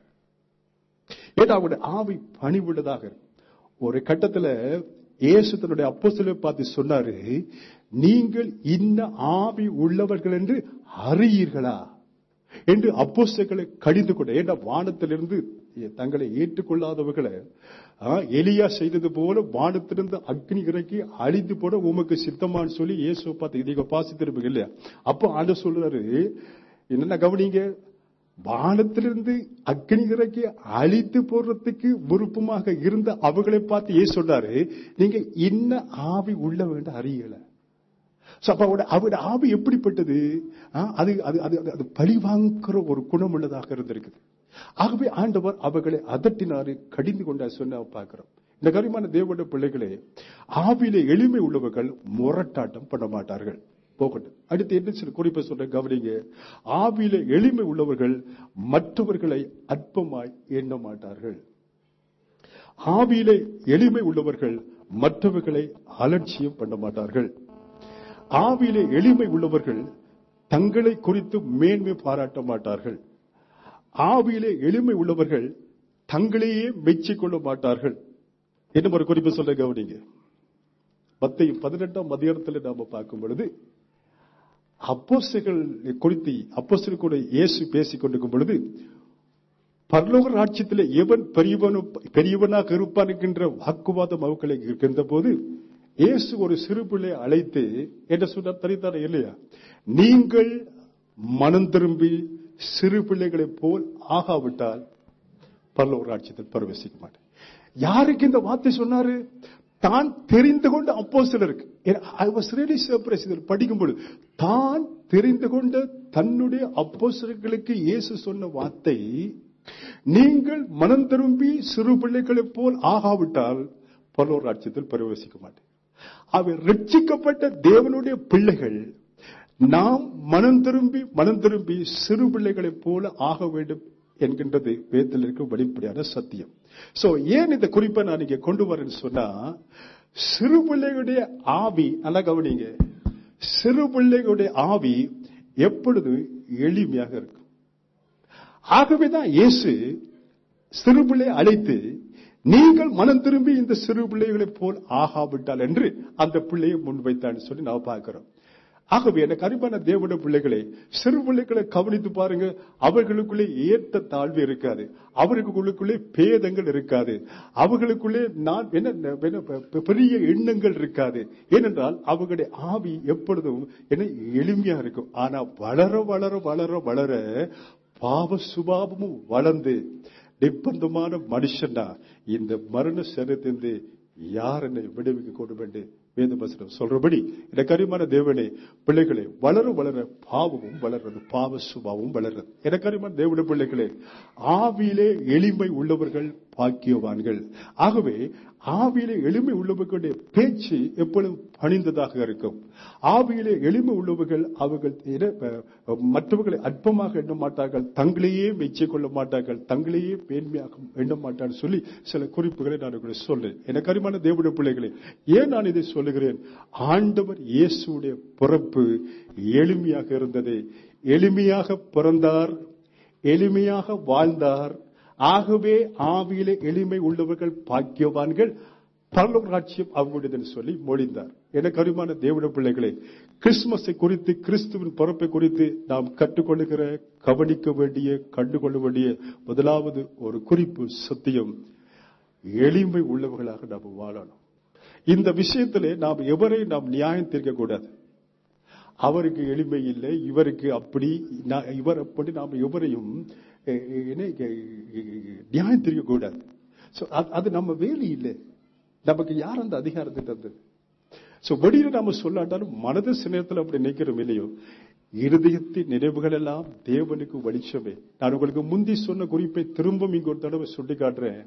ஏன்னா அவருடைய ஆவி பணிவுள்ளதாக இருக்கும். ஒரு கட்டத்துல இயேசு தன்னுடைய அப்போஸ்தலரை பார்த்து சொன்னாரு நீங்கள் இன்ன ஆவி உள்ளவர்கள் என்று அறியீர்களா என்று அப்போஸ்தலர்களை கடிந்து கொண்ட ஏன்னா வானத்திலிருந்து தங்களை ஏற்றுக்கொள்ளாதவர்களை ஆ, எலியா செய்தது போல வானத்திலிருந்து அக்னி இறக்கி அழிந்து போட உமக்கு சித்தமான்னு சொல்லி இயேசு பார்த்து இதை பாசித்திருப்பீங்க இல்லையா அப்போ ஆண்டு சொல்றாரு என்னென்ன கவனிங்க வானத்திலிருந்து அக்னி இறக்கி அழித்து போடுறதுக்கு விருப்பமாக இருந்த அவர்களை பார்த்து ஏன் சொல்றாரு நீங்க இன்ன ஆவி உள்ள வேண்ட அறியல So, அப்ப அவருடைய அவருடைய ஆவி எப்படிப்பட்டது ஆ, அது அது அது அது- அது பழி வாங்குற ஒரு குணம் உள்ளதாக இருந்திருக்குது ஆகவே ஆண்டவர் அவர்களை அதட்டினாரு கடிந்து கொண்டார் சொன்ன பார்க்கிறோம் இந்த கரிமான தேவனுடைய பிள்ளைகளே ஆவியிலே எளிமை உள்ளவர்கள் முரட்டாட்டம் பண்ண மாட்டார்கள் போகட்டும் அடுத்து என்ன சில குறிப்பை சொல்ற கவனிங்க ஆவியிலே எளிமை உள்ளவர்கள் மற்றவர்களை அற்பமாய் எண்ண மாட்டார்கள் ஆவியிலே எளிமை உள்ளவர்கள் மற்றவர்களை அலட்சியம் பண்ண மாட்டார்கள் ஆவியிலே எளிமை உள்ளவர்கள் தங்களை குறித்து மேன்மை பாராட்ட மாட்டார்கள் ஆவியிலே எளிமை உள்ளவர்கள் தங்களையே மெச்சிக்கொள்ள மாட்டார்கள் என்ன ஒரு குறிப்பு சொல்ல கவனிங்க மத்திய பதினெட்டாம் அதிகாரத்தில் நாம பார்க்கும் பொழுது அப்போஸ்தலர்கள் குறித்து அப்போஸ்தலர் கூட இயேசு பேசிக் கொண்டிருக்கும் பொழுது பரலோக ராட்சியத்தில் எவன் பெரியவனும் பெரியவனாக இருப்பான் என்கின்ற வாக்குவாதம் அவர்களை இருக்கின்ற போது இயேசு ஒரு சிறு பிள்ளை அழைத்து என்ன சொன்னார் தெரிந்தாரே இல்லையா நீங்கள் மனம் திரும்பி சிறு பிள்ளைகளைப் போல் ஆகாவிட்டால் பரலோக ராட்சியத்தில் பிரவேசிக்க மாட்டேன் யாருக்கு இந்த வார்த்தை சொன்னாரு தான் தெரிந்து கொண்ட அப்போ சிலருக்கு ஐ வாஸ் ரியலி சர்ப்ரைஸ் இதில் படிக்கும்போது தான் தெரிந்து கொண்ட தன்னுடைய அப்போஸ்தலர்களுக்கு இயேசு சொன்ன வார்த்தை நீங்கள் மனம் திரும்பி சிறு பிள்ளைகளைப் போல் ஆகாவிட்டால் பரலோக ராட்சியத்தில் பிரவேசிக்க மாட்டேன் அவர் ரட்சிக்கப்பட்ட தேவனுடைய பிள்ளைகள் நாம் மனம் திரும்பி மனம் திரும்பி சிறு பிள்ளைகளைப் போல ஆக வேண்டும் என்கின்றது வேதத்தில் இருக்க வெளிப்படையான சத்தியம் சோ ஏன் இந்த குறிப்பை நான் இங்க கொண்டு வரேன்னு சொன்னா சிறு பிள்ளைகளுடைய ஆவி நல்லா கவனிங்க சிறு பிள்ளைகளுடைய ஆவி எப்பொழுது எளிமையாக இருக்கும் ஆகவேதான் இயேசு சிறு பிள்ளை அழைத்து நீங்கள் மனம் திரும்பி இந்த சிறு பிள்ளைகளைப் போல் ஆகாவிட்டால் என்று அந்த பிள்ளையை முன்வைத்தான்னு சொல்லி நான் பார்க்கிறோம் ஆகவே எனக்கு அருமையான தேவனுடைய பிள்ளைகளை சிறு பிள்ளைகளை கவனித்து பாருங்க அவர்களுக்குள்ளே ஏற்ற தாழ்வு இருக்காது அவர்களுக்குள்ளே பேதங்கள் இருக்காது அவர்களுக்குள்ளே நான் என்ன என்ன பெ- பெரிய எண்ணங்கள் இருக்காது ஏனென்றால் அவர்களுடைய ஆவி எப்பொழுதும் என்ன எளிமையா இருக்கும் ஆனா வளர வளர வளர வளர பாவ சுபாவமும் வளர்ந்து நிர்பந்தமான மனுஷனா இந்த மரண சரத்திலிருந்து யார் என்னை விடுவிக்க கொண்டு என்று வேத வசனம் சொல்றபடி எனக்கு அருமையான தேவனே பிள்ளைகளே வளர வளர பாவமும் வளர்றது பாவ சுபாவம் வளர்றது எனக்கு அருமையான தேவனுடைய பிள்ளைகளே ஆவியிலே எளிமை உள்ளவர்கள் பாக்கியவான்கள் ஆகவே ஆவியிலே எளிமை உள்ளவர்களுடைய பேச்சு எப்பொழுதும் பணிந்ததாக இருக்கும் ஆவியிலே எளிமை உள்ளவர்கள் அவர்கள் இட- அஹ் மற்றவர்களை அற்பமாக எண்ண மாட்டார்கள் தங்களையே மெச்சிக் கொள்ள மாட்டார்கள் தங்களையே மேன்மையாக எண்ண மாட்டார்கள் சொல்லி சில குறிப்புகளை நான் உங்களுக்கு சொல்றேன் எனக்கு அருமையான தேவனுடைய பிள்ளைகளே ஏன் நான் இதை சொல்லுகிறேன் ஆண்டவர் இயேசுடைய பிறப்பு எளிமையாக இருந்தது எளிமையாக பிறந்தார் எளிமையாக வாழ்ந்தார் ஆகவே ஆவியிலே எளிமை உள்ளவர்கள் பாக்கியவான்கள் பரலோக ராட்சியம் அவங்களுடையது என்று சொல்லி மொழிந்தார் எனக்கு அருமான தேவட பிள்ளைகளே கிறிஸ்துமஸை குறித்து கிறிஸ்துவின் பிறப்பை குறித்து நாம் கற்றுக்கொள்ளுகிற கவனிக்க வேண்டிய கண்டுகொள்ள வேண்டிய முதலாவது ஒரு குறிப்பு சத்தியம் எளிமை உள்ளவர்களாக நாம் வாழணும் இந்த விஷயத்திலே நாம் எவரையும் நாம் நியாயம் தீர்க்க கூடாது அவருக்கு எளிமை இல்லை இவருக்கு அப்படி நான் இவர் அப்படி நாம் எவரையும் அஹ், என்ன, அஹ், நியாயம் தெரிய கூடாது So, அது- அது நம்ம வேலை இல்லை நமக்கு யார் அந்த அதிகாரத்தை தந்தது சோ வெளியில நாம சொல்லாட்டாலும் மனது சினத்தில் அப்படி நினைக்கிறோம் இல்லையோ இருதயத்தின் நினைவுகள் எல்லாம் தேவனுக்கு வெளிச்சமே நான் உங்களுக்கு முந்தி சொன்ன குறிப்பை திரும்ப இங்க ஒரு தடவை சுட்டி காட்டுறேன்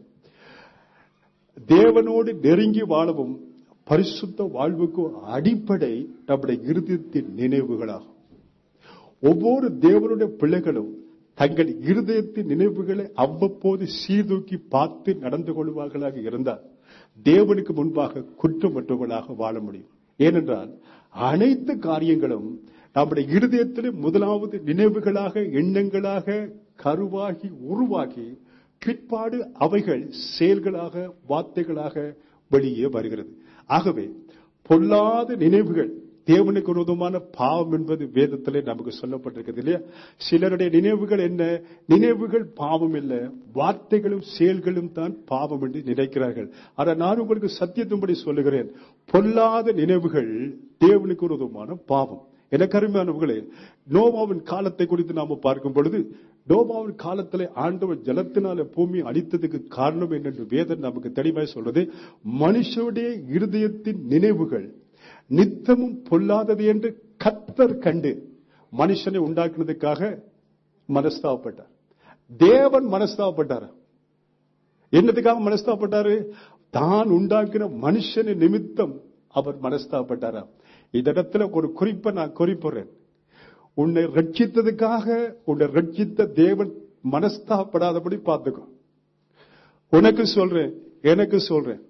தேவனோடு நெருங்கி வாழவும் பரிசுத்த வாழ்வுக்கு அடிப்படை நம்முடைய இருதயத்தின் நினைவுகளாகும் ஒவ்வொரு தேவனுடைய பிள்ளைகளும் தங்கள் இருதயத்தின் நினைவுகளை அவ்வப்போது சீர்தூக்கி பார்த்து நடந்து கொள்வார்களாக இருந்தால் தேவனுக்கு முன்பாக குற்றமற்றவர்களாக வாழ முடியும் ஏனென்றால் அனைத்து காரியங்களும் நம்முடைய இருதயத்தில் முதலாவது நினைவுகளாக எண்ணங்களாக கருவாகி உருவாகி பிற்பாடு அவைகள் செயல்களாக வார்த்தைகளாக வெளியே வருகிறது ஆகவே பொல்லாத நினைவுகள் தேவனுக்கு விரோதமான பாவம் என்பது வேதத்திலே நமக்கு சொல்லப்பட்டிருக்கிறது இல்லையா சிலருடைய நினைவுகள் என்ன நினைவுகள் பாவம் இல்ல வார்த்தைகளும் செயல்களும் தான் பாவம் என்று நினைக்கிறார்கள் ஆனால் நான் உங்களுக்கு சத்தியத்தின்படி சொல்லுகிறேன் பொல்லாத நினைவுகள் தேவனுக்கு விரோதமான பாவம் எனக்கு அருமையானவர்களே நோவாவின் காலத்தை குறித்து நாம பார்க்கும் பொழுது நோவாவின் காலத்திலே ஆண்டவர் ஜலத்தினால பூமி அடித்ததுக்கு காரணம் என்னென்று வேதம் நமக்கு தெளிவாய் சொல்றது மனுஷனுடைய இருதயத்தின் நினைவுகள் நித்தமும் பொல்லாதது என்று கத்தர் கண்டு மனுஷனை உண்டாக்குனதுக்காக மனஸ்தாபப்பட்டார் தேவன் மனஸ்தாபப்பட்டார் என்னதுக்காக மனஸ்தாபப்பட்டாரு தான் உண்டாக்கின மனுஷனை நிமித்தம் அவர் மனஸ்தாபப்பட்டாரா இதடத்துல ஒரு குறிப்பை நான் குறிப்பிடுறேன் உன்னை ரட்சித்ததுக்காக உன்னை ரட்சித்த தேவன் மனஸ்தாபப்படாதபடி பார்த்துக்கோ உனக்கு சொல்றேன் எனக்கு சொல்றேன்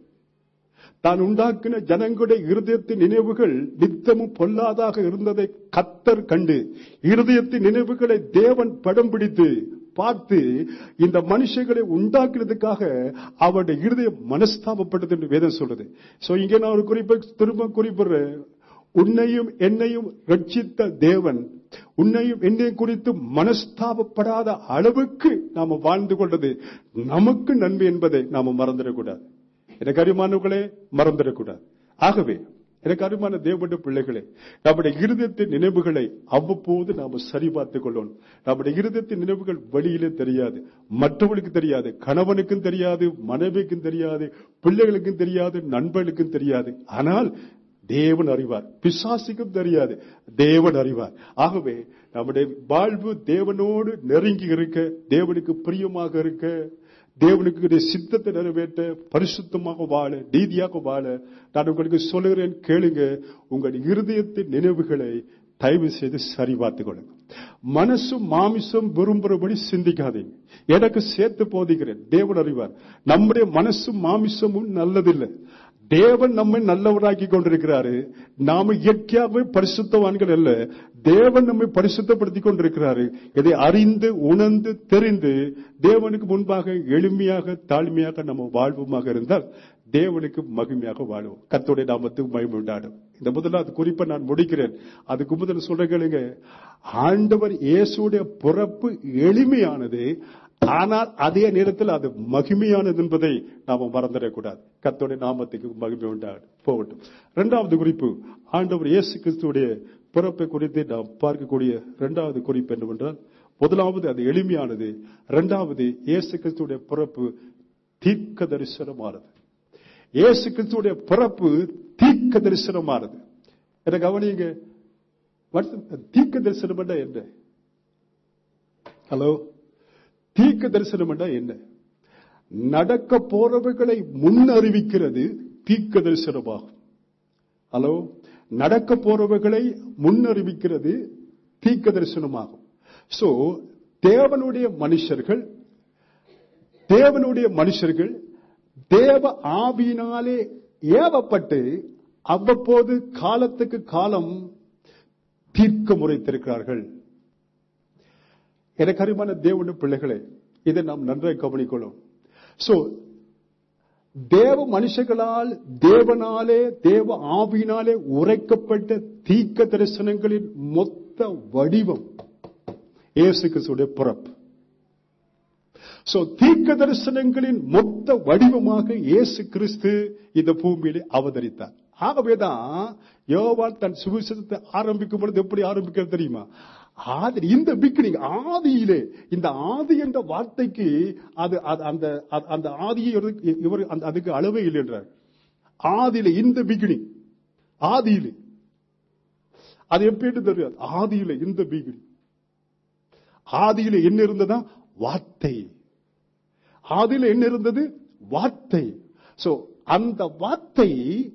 தான் உண்டாக்கின ஜனங்களுடைய இருதயத்தின் நினைவுகள் நித்தமும் பொல்லாதாக இருந்ததை கத்தர் கண்டு இருதயத்தின் நினைவுகளை தேவன் படம் பிடித்து பார்த்து இந்த மனுஷங்களை உண்டாக்குறதுக்காக அவருடைய இருதயம் மனஸ்தாபப்பட்டது என்று வேதம் சொல்றது சோ இங்க நான் ஒரு குறிப்பை திரும்ப குறிப்பிடுறேன் உன்னையும் என்னையும் ரட்சித்த தேவன் உன்னையும் என்னையும் குறித்து மனஸ்தாபப்படாத அளவுக்கு நாம வாழ்ந்து கொண்டது நமக்கு நன்மை என்பதை நாம மறந்துடக்கூடாது எனக்கு அருமானவர்களே மறந்துடக்கூடாது ஆகவே எனக்கு அருமான தேவனுடைய பிள்ளைகளே நம்முடைய இருதயத்தின் நினைவுகளை அவ்வப்போது நாம சரி பார்த்துக் கொள்ளணும் நம்முடைய இருதயத்தின் நினைவுகள் வெளியிலே தெரியாது மற்றவர்களுக்கு தெரியாது கணவனுக்கும் தெரியாது மனைவிக்கும் தெரியாது பிள்ளைகளுக்கும் தெரியாது நண்பர்களுக்கும் தெரியாது ஆனால் தேவன் அறிவார் பிசாசிக்கும் தெரியாது தேவன் அறிவார் ஆகவே நம்முடைய வாழ்வு தேவனோடு நெருங்கி இருக்க தேவனுக்கு பிரியமாக இருக்க தேவனுக்கு சித்தத்தை நிறைவேற்ற பரிசுத்தமாக வாழ நீதியாக வாழ நான் உங்களுக்கு சொல்லுகிறேன் கேளுங்க உங்கள் இருதயத்தின் நினைவுகளை தயவு செய்து சரி பார்த்துக் கொள்ளுங்க மனசும் மாமிசம் விரும்புறபடி சிந்திக்காதீங்க எனக்கு சேர்த்து போதிக்கிறேன் தேவன் அறிவார் நம்முடைய மனசும் மாமிசமும் நல்லதில்லை தேவன் நம்மை நல்லவராக்கி கொண்டிருக்கிறாரு நாம இயற்கையாகவே பரிசுத்தவான்கள் அல்ல தேவன் நம்மை பரிசுத்தப்படுத்திக் கொண்டிருக்கிறாரு இதை அறிந்து உணர்ந்து தெரிந்து தேவனுக்கு முன்பாக எளிமையாக தாழ்மையாக நம்ம வாழ்வுமாக இருந்தால் தேவனுக்கு மகிமையாக வாழுவோம் கத்தோடைய நாமத்துக்கு மகிமை உண்டாடும் இந்த முதலாவது குறிப்பை நான் முடிக்கிறேன் அதுக்கு முதல்ல சொல்ற கேளுங்க ஆண்டவர் இயேசுடைய பிறப்பு எளிமையானது ஆனால் அதே நேரத்தில் அது மகிமையானது என்பதை நாம மறந்துடக்கூடாது கத்தோடைய நாமத்துக்கு மகிமை உண்டாகும் போகட்டும் இரண்டாவது குறிப்பு ஆண்டவர் இயேசு கிறிஸ்துடைய பிறப்பை குறித்து நாம் பார்க்கக்கூடிய இரண்டாவது குறிப்பு என்னவென்றால் முதலாவது அது எளிமையானது இரண்டாவது இயேசு கிறிஸ்துடைய பிறப்பு தீர்க்க தரிசனமானது இயேசு கிறிஸ்துடைய பிறப்பு தீர்க்க தரிசனமானது என்ன கவனிங்க What's the- தீர்க்க தரிசனம் என்றா என்ன ஹலோ தீர்க்க தரிசனம் என்றா என்ன நடக்க போறவைகளை முன்னறிவிக்கிறது தீர்க்க தரிசனமாகும் ஹலோ நடக்க போறவைகளை முன்னறிவிக்கிறது தீர்க்க தரிசனமாகும் சோ தேவனுடைய மனுஷர்கள் தேவனுடைய மனுஷர்கள் தேவ ஆவியினாலே ஏவப்பட்டு அவ்வப்போது காலத்துக்கு காலம் தீர்க்க முறைத்திருக்கிறார்கள் எனக்கு அருமான தேவனுடைய பிள்ளைகளே இதை நாம் நன்றாக கவனிக்கணும் சோ தேவ மனுஷர்களால் தேவனாலே தேவ ஆவியினாலே உரைக்கப்பட்ட தீர்க்க தரிசனங்களின் மொத்த வடிவம் இயேசு கிறிஸ்துடைய பிறப்பு சோ தீர்க்க தரிசனங்களின் மொத்த வடிவமாக இயேசு கிறிஸ்து இந்த பூமியிலே அவதரித்தார் ஆகவேதான் யோவான் தன் சுவிசேஷத்தை ஆரம்பிக்கும் பொழுது எப்படி ஆரம்பிக்கிறது தெரியுமா ஆதி இந்த பிகினிங் ஆதியிலே இந்த ஆதி என்ற வார்த்தைக்கு அது அது- அந்த அது- அந்த ஆதியை இவருக்கு- இவர் அந்த அதுக்கு அளவே இல்லை என்றார் ஆதியிலே இந்த பிகினிங் ஆதியிலே அது எப்படி தெரியாது ஆதியிலே இந்த பிகினிங் ஆதியில என்ன இருந்ததா வார்த்தை ஆதியில என்ன இருந்தது வார்த்தை சோ அந்த வார்த்தை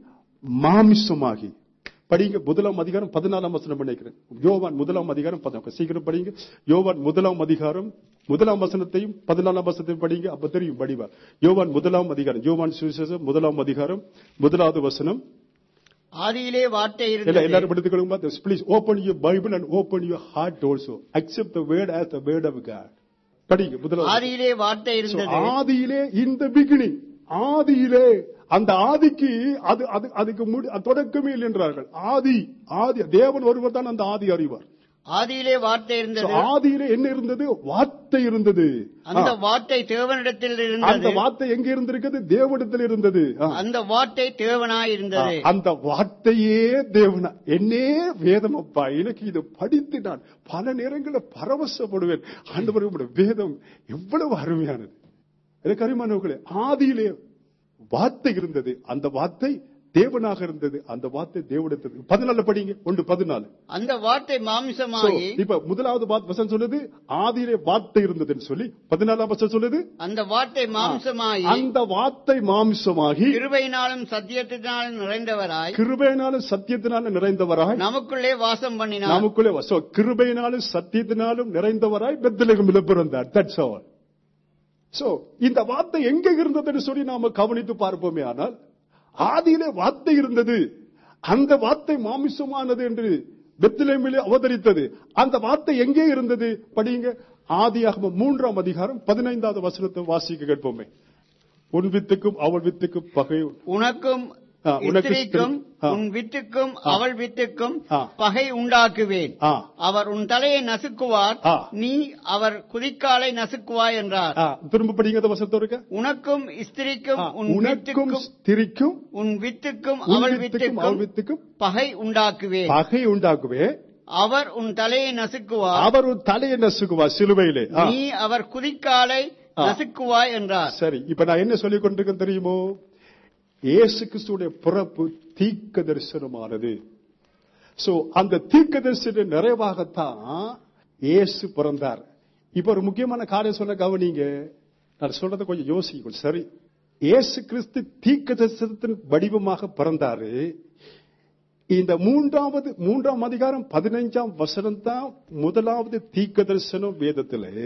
மாமிசமாகி படிங்க முதலாம் அதிகாரம் பதினாலாம் வசனம் நினைக்கிறேன் யோவான் முதலாம் அதிகாரம் பதினாறு சீக்கிரம் படிங்க யோவான் முதலாம் அதிகாரம் முதலாம் வசனத்தையும் பதினாலாம் வசனத்தையும் படிங்க அப்ப தெரியும் படிவா யோவான் முதலாம் அதிகாரம் யோவான் சுவிசேஷம் முதலாம் அதிகாரம் முதலாவது வசனம் ஆதியிலே வார்த்தை இல்ல இருந்தது எல்லாரும் எடுத்துக்கொள்ளுங்க please open your Bible and open your heart also accept the word as the word of God படிங்க முதலாவது ஆதியிலே வார்த்தை So, இருந்தது ஆதியிலே இந்த பிகினிங் ஆதியிலே அந்த ஆதிக்கு அது அது அதுக்கு முடி- அது தொடக்கமே இல்லை என்றார்கள் ஆதி ஆதி தேவன் ஒருவர் தான் அந்த ஆதி அறிவார் ஆதியிலே வார்த்தை So, இருந்தது ஆதியிலே என்ன இருந்தது வார்த்தை இருந்தது அந்த ஆ, வார்த்தை தேவனிடத்தில் அந்த இருந்தது வார்த்தை எங்க இருந்திருக்கிறது தேவனிடத்தில் இருந்தது ஆ. அந்த வார்த்தை தேவனாய் இருந்தது அந்த வார்த்தையே தேவனா என்னே வேதம் அப்பா எனக்கு இதை படித்து நான் பல நேரங்களில் பரவசப்படுவேன் ஆண்டவர் உம்முடைய வேதம் எவ்வளவு அருமையானது எனக்கு அருமையானவர்களே ஆதியிலே வார்த்தை இருந்தது அந்த வார்த்தை தேவனாக இருந்தது அந்த வார்த்தை தேவனிடத்தில் பதினாலு படிங்க ஒன்று பதினாலு அந்த வார்த்தை So, மாமிசமாகி இப்ப முதலாவது வார்த்தை வசனம் சொல்லுது ஆதியிலே வார்த்தை இருந்ததுன்னு சொல்லி பதினாலாம் வசனம் சொல்லுது அந்த வார்த்தை மாம்சமாகி அந்த வார்த்தை மாம்சமாகி கிருபையினாலும் சத்தியத்தினாலும் நிறைந்தவராய் கிருபையினாலும் சத்தியத்தினாலும் நிறைந்தவராய் நமக்குள்ளே வாசம் பண்ணினார் நமக்குள்ளே வ- so, கிருபையினாலும் சத்தியத்தினாலும் நிறைந்தவராய் பெத்தலகமில பிறந்தார் தட்ஸ் ஆல் சோ இந்த வார்த்தை எங்க இருந்ததுன்னு சொல்லி நாம கவனித்து பார்ப்போமே ஆனால் ஆதியிலே வார்த்தை இருந்தது அந்த வார்த்தை மாமிசமானது என்று பெத்லகேமிலே அவதரித்தது அந்த வார்த்தை எங்கே இருந்தது படிங்க ஆதியாகம மூன்றாம் அதிகாரம் பதினைந்தாவது வசனத்தை வாசிக்க கேட்போமே உன் வித்துக்கும் அவள் வித்துக்கும் பகை உனக்கும் ஆ, உனக்கு ஸ்திரீக்கும் ஆ. உன் வித்துக்கும் அவள் வித்துக்கும் ஆ. பகை உண்டாக்குவேன் ஆ, அவர் உன் தலையை நசுக்குவார் ஆ. நீ அவர் குதிக்காலை நசுக்குவாய் என்றார் ஆ, திரும்ப படிங்க அந்த வசனத்தை இருக்க உனக்கும் ஸ்திரீக்கும் ஆ, உன் உனக்கும் வித்துக்கும் ஸ்திரிக்கும் உன் வித்துக்கும் உன் அவள் வித்துக்கும் அவள் வித்துக்கும் வித்துக்கும் பகை உண்டாக்குவேன் பகை உண்டாக்குவே அவர் உன் தலையை நசுக்குவார் அவர் ஒரு தலையை நசுக்குவா சிலுவையிலே ஆ, நீ அவர் குதிக்காலை ஆ. நசுக்குவாய் என்றார் சரி இப்ப நான் என்ன சொல்லிக் கொண்டிருக்கேன் தெரியுமோ இயேசு கிறிஸ்துடைய பிறப்பு தீர்க்க தரிசனமானது சோ அந்த தீர்க்க தரிசன நிறைவாகத்தான் இயேசு பிறந்தார் இப்ப ஒரு முக்கியமான காரியம் சொன்ன கவனிங்க நான் சொல்றதை கொஞ்சம் யோசிக்கும் சரி இயேசு கிறிஸ்து தீர்க்க தரிசனத்தின் வடிவமாக பிறந்தாரு இந்த மூன்றாவது மூன்றாம் அதிகாரம் பதினைஞ்சாம் வசனம் தான் முதலாவது தீர்க்க தரிசனம் வேதத்திலே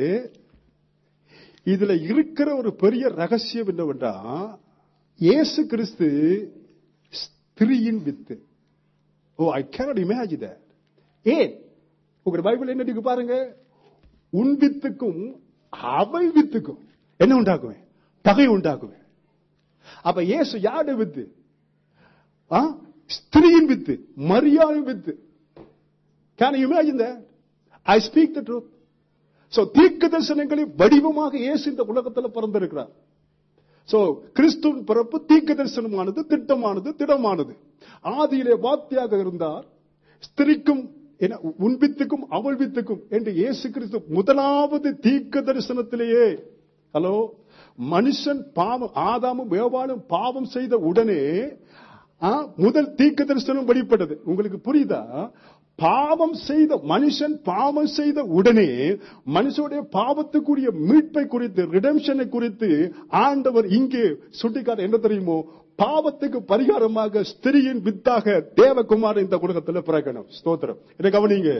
இதுல இருக்கிற ஒரு பெரிய ரகசியம் என்னவென்றா இயேசு கிறிஸ்து ஸ்திரீயின் வித்து oh I cannot imagine that ஏன் உங்க பைபிள் என்ன இருக்கு பாருங்க உன் வித்துக்கும் அவை வித்துக்கும் என்ன உண்டாக்குவேன் பகை உண்டாக்குவேன் அப்ப இயேசு யாரு வித்து ஆ? ஸ்திரீயின் வித்து மரியாதையின் வித்து can you imagine that I speak the truth so தீர்க்க தரிசனங்களை வடிவமாக இயேசு இந்த உலகத்துல பிறந்திருக்கிறார் சோ கிறிஸ்துவின் பிறப்பு தீர்க்க தரிசனமானது திட்டமானது திடமானது ஆதியிலே வார்த்தையாக இருந்தார் ஸ்திரிக்கும் என்ன, உன் வித்துக்கும் அவள் வித்துக்கும் என்று இயேசு கிறிஸ்து முதலாவது தீர்க்க தரிசனத்திலேயே ஹலோ மனுஷன் பாவம் ஆதாமும் வேவாளும் பாவம் செய்த உடனே ஆ, முதல் தீர்க்க தரிசனம் வெளிப்பட்டது உங்களுக்கு புரியுதா பாவம் செய்த மனுஷன் பாவம் செய்த உடனே மனுஷனுடைய பாவத்துக்குரிய மீட்பை குறித்து ரிடம்ஷனை குறித்து ஆண்டவர் இங்கே சுட்டிக்காட்ட என்ன தெரியுமோ பாவத்துக்கு பரிகாரமாக ஸ்திரியின் வித்தாக தேவகுமார் இந்த குடும்பத்தில் பிறக்கணும் ஸ்தோத்திரம் இதை கவனிங்க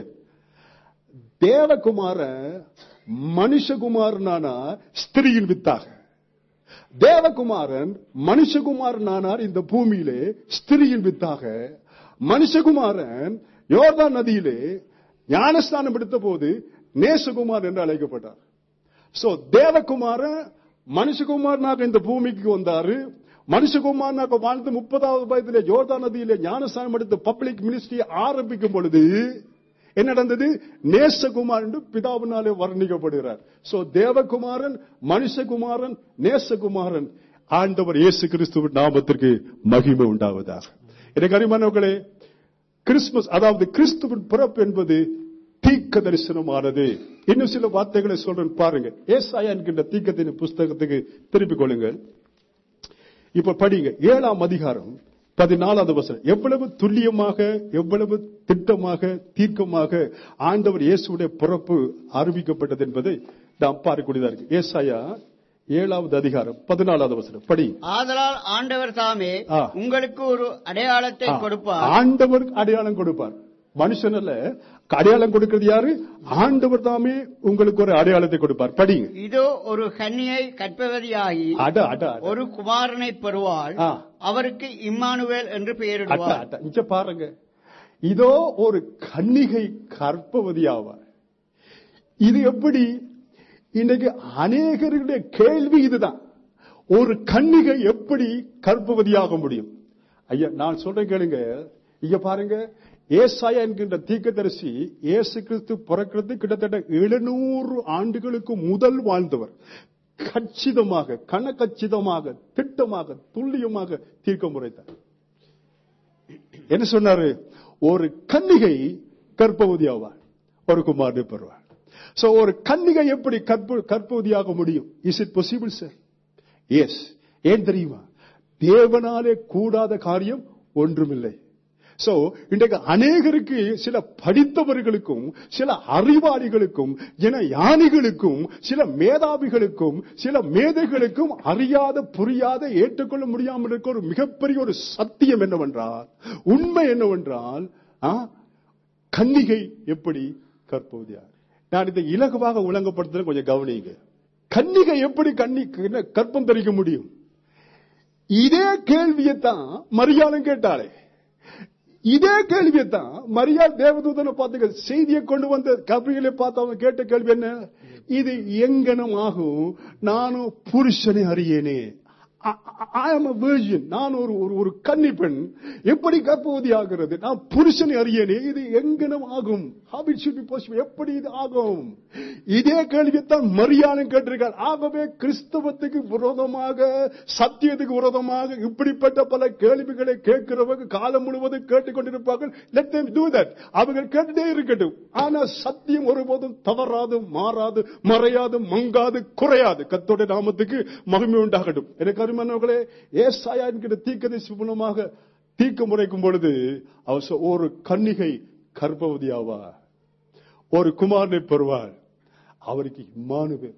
தேவகுமார மனுஷகுமாரனானா ஸ்திரியின் வித்தாக தேவகுமாரன் மனுஷகுமாரனானார் இந்த பூமியிலே ஸ்திரியின் வித்தாக மனுஷகுமாரன் யோர்தான் நதியிலே ஞானஸ்தானம் எடுத்த போது நேசகுமார் என்று அழைக்கப்பட்டார் சோ தேவகுமார மனுஷகுமாரனாக இந்த பூமிக்கு வந்தாரு மனுஷகுமாரனாக வாழ்ந்து முப்பதாவது வயதிலே யோர்தான் நதியிலே ஞானஸ்தானம் எடுத்து பப்ளிக் மினிஸ்ட்ரி ஆரம்பிக்கும் பொழுது என்ன நடந்தது நேசகுமார் என்று பிதாவினாலே வர்ணிக்கப்படுகிறார் சோ தேவகுமாரன் மனுஷகுமாரன் நேசகுமாரன் ஆண்டவர் இயேசு கிறிஸ்துவின் நாமத்திற்கு மகிமை உண்டாவதாக எனக்கு அருமானவர்களே கிறிஸ்துமஸ் அதாவது கிறிஸ்துவின் பிறப்பு என்பது தீக்க தரிசனமானது இன்னும் சில வார்த்தைகளை சொல்றேன் பாருங்க ஏசாயா என்கின்ற தீக்கத்தின் புஸ்தகத்துக்கு திருப்பிக் கொள்ளுங்கள் இப்ப படிங்க ஏழாம் அதிகாரம் பதினாலாவது வசனம் எவ்வளவு துல்லியமாக எவ்வளவு திட்டமாக தீர்க்கமாக ஆண்டவர் இயேசுடைய பிறப்பு அறிவிக்கப்பட்டது என்பதை நாம் பார்க்கக்கூடியதா இருக்கு ஏசாயா ஏழாவது அதிகாரம் பதினாலாவது வசனம் படி ஆதலால் ஆண்டவர் தாமே ஆ. உங்களுக்கு ஒரு அடையாளத்தை கொடுப்பார் ஆண்டவர் அடையாளம் கொடுப்பார் மனுஷன் அல்ல அடையாளம் கொடுக்கிறது யாரு ஆண்டவர் தாமே உங்களுக்கு ஒரு அடையாளத்தை கொடுப்பார் படிங்க இதோ ஒரு கன்னியை கற்பவதியாகி அட அட அட. ஒரு குமாரனை பெறுவாள் ஆ. அவருக்கு இம்மானுவேல் என்று அட்ட பெயரிடுவார் அட்ட இங்க பாருங்க இதோ ஒரு கன்னிகை கற்பவதி ஆவார் இது எப்படி இன்னைக்கு அநேகருடைய கேள்வி இதுதான் ஒரு கன்னிகை எப்படி கற்பவதியாக முடியும் ஐயா நான் சொல்றேன் கேளுங்க இங்க பாருங்க ஏசாயா என்கின்ற தீர்க்கதரிசி இயேசு கிறிஸ்து பிறக்கிறது கிட்டத்தட்ட எழுநூறு ஆண்டுகளுக்கு முதல் வாழ்ந்தவர் கச்சிதமாக கனகச்சிதமாக திட்டமாக துல்லியமாக தீர்க்க முறைத்தார் என்ன சொன்னாரு ஒரு கன்னிகை கற்பவதி ஆவார் ஒரு குமாரனை பெறுவார் சோ ஒரு கன்னிகை எப்படி கற்ப கற்பவதியாக முடியும் is it possible sir yes ஏன் தெரியுமா தேவனாலே கூடாத காரியம் ஒன்றுமில்லை சோ இன்றைக்கு அநேகருக்கு சில படித்தவர்களுக்கும் சில அறிவாளிகளுக்கும் என யானிகளுக்கும் சில மேதாவிகளுக்கும் சில மேதைகளுக்கும் அறியாத புரியாத ஏற்றுக்கொள்ள முடியாமல் இருக்க ஒரு மிகப்பெரிய ஒரு சத்தியம் என்னவென்றால் உண்மை என்னவென்றால் ஆ, கன்னிகை எப்படி கற்பவதியார் நான் இதை இலகுவாக விளங்கப்படுத்துறேன் கொஞ்சம் கவனிங்க கன்னிகை எப்படி கன்னி கற்பம் தரிக்க முடியும் இதே கேள்வியைத்தான் மரியாதை கேட்டாளே இதே கேள்வியைத்தான் மரியாள் தேவதூதனை பார்த்து செய்தியை கொண்டு வந்த கபிகளை பார்த்து அவங்க கேட்ட கேள்வி என்ன இது எங்கனம் ஆகும் நானும் புருஷனை அறியேனே ஐ ஆம் a virgin. நான் ஒரு ஒரு- ஒரு கன்னி பெண் எப்படி கர்ப்பவதி ஆகிறது நான் புருஷனை அறியேனே இது எங்கனம் ஆகும் How it should be possible? எப்படி இது ஆகும் இதே கேள்வியைத்தான் மரியாதை கேட்டிருக்கார் ஆகவே கிறிஸ்தவத்துக்கு விரோதமாக சத்தியத்துக்கு விரோதமாக இப்படிப்பட்ட பல கேள்விகளை கேட்கிறவங்க காலம் முழுவதும் கேட்டுக்கொண்டிருப்பார்கள் let them do that அவர்கள் கேட்டுட்டே இருக்கட்டும் ஆனா சத்தியம் ஒருபோதும் தவறாது மாறாது மறையாது மங்காது குறையாது கத்தோட நாமத்துக்கு மகிமை உண்டாகட்டும் எனக்கு அருமானவர்களே ஏசாயா என்கிற தீக்கதரிசி மூலமாக தீர்க்க முறைக்கும் பொழுது அவர் சொ- ஒரு கன்னிகை கர்ப்பவதி ஆவா ஒரு குமாரனை பெறுவார் அவருக்கு இம்மானுவேல்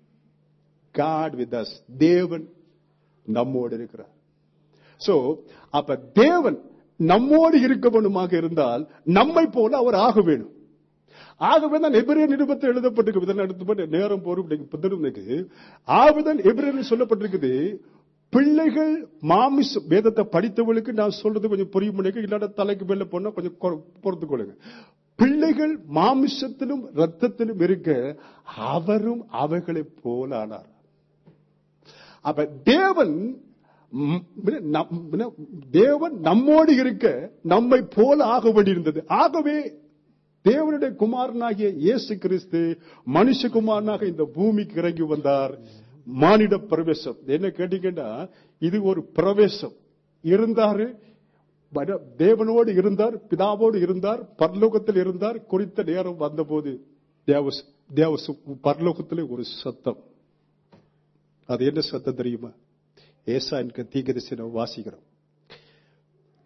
காட் வித் அஸ் தேவன் நம்மோடு இருக்கிறார் சோ அப்ப தேவன் நம்மோடு இருக்க வேண்டுமாக இருந்தால் நம்மை போல அவர் ஆக வேணும் ஆகவே தான் எபிரேன் நிருபத்தில் எழுதப்பட்டிருக்கு இதன் அடுத்து நேரம் போருக்கு ஆவிதன் எபிரேன் சொல்லப்பட்டிருக்குது பிள்ளைகள் மாமிச வேதத்தை படித்தவர்களுக்கு நான் சொல்றது கொஞ்சம் புரியும் முடியும் இல்லாட்ட தலைக்கு மேல போனா கொஞ்சம் பொறுத்து கொள்ளுங்க பிள்ளைகள் மாமிசத்திலும் ரத்தத்திலும் இருக்க அவரும் அவைகளைப் போல ஆனார் அப்ப தேவன் ம், நம்- தேவன் நம்மோடு இருக்க நம்மை போல ஆக வேண்டியிருந்தது ஆகவே தேவனுடைய குமாரனாகிய இயேசு கிறிஸ்து மனுஷகுமாரனாக இந்த பூமிக்கு இறங்கி வந்தார் மானிட பிரவேசம் என்ன கேட்டீங்கன்னா இது ஒரு பிரவேசம் இருந்தாரு பட- தேவனோடு இருந்தார் பிதாவோடு இருந்தார் பரலோகத்தில் இருந்தார் குறித்த நேரம் வந்தபோது தேவ தேவ பரலோகத்திலே ஒரு சத்தம் அது என்ன சத்தம் தெரியுமா ஏசா என்க தீகதரிசனம் வாசிக்கிறோம்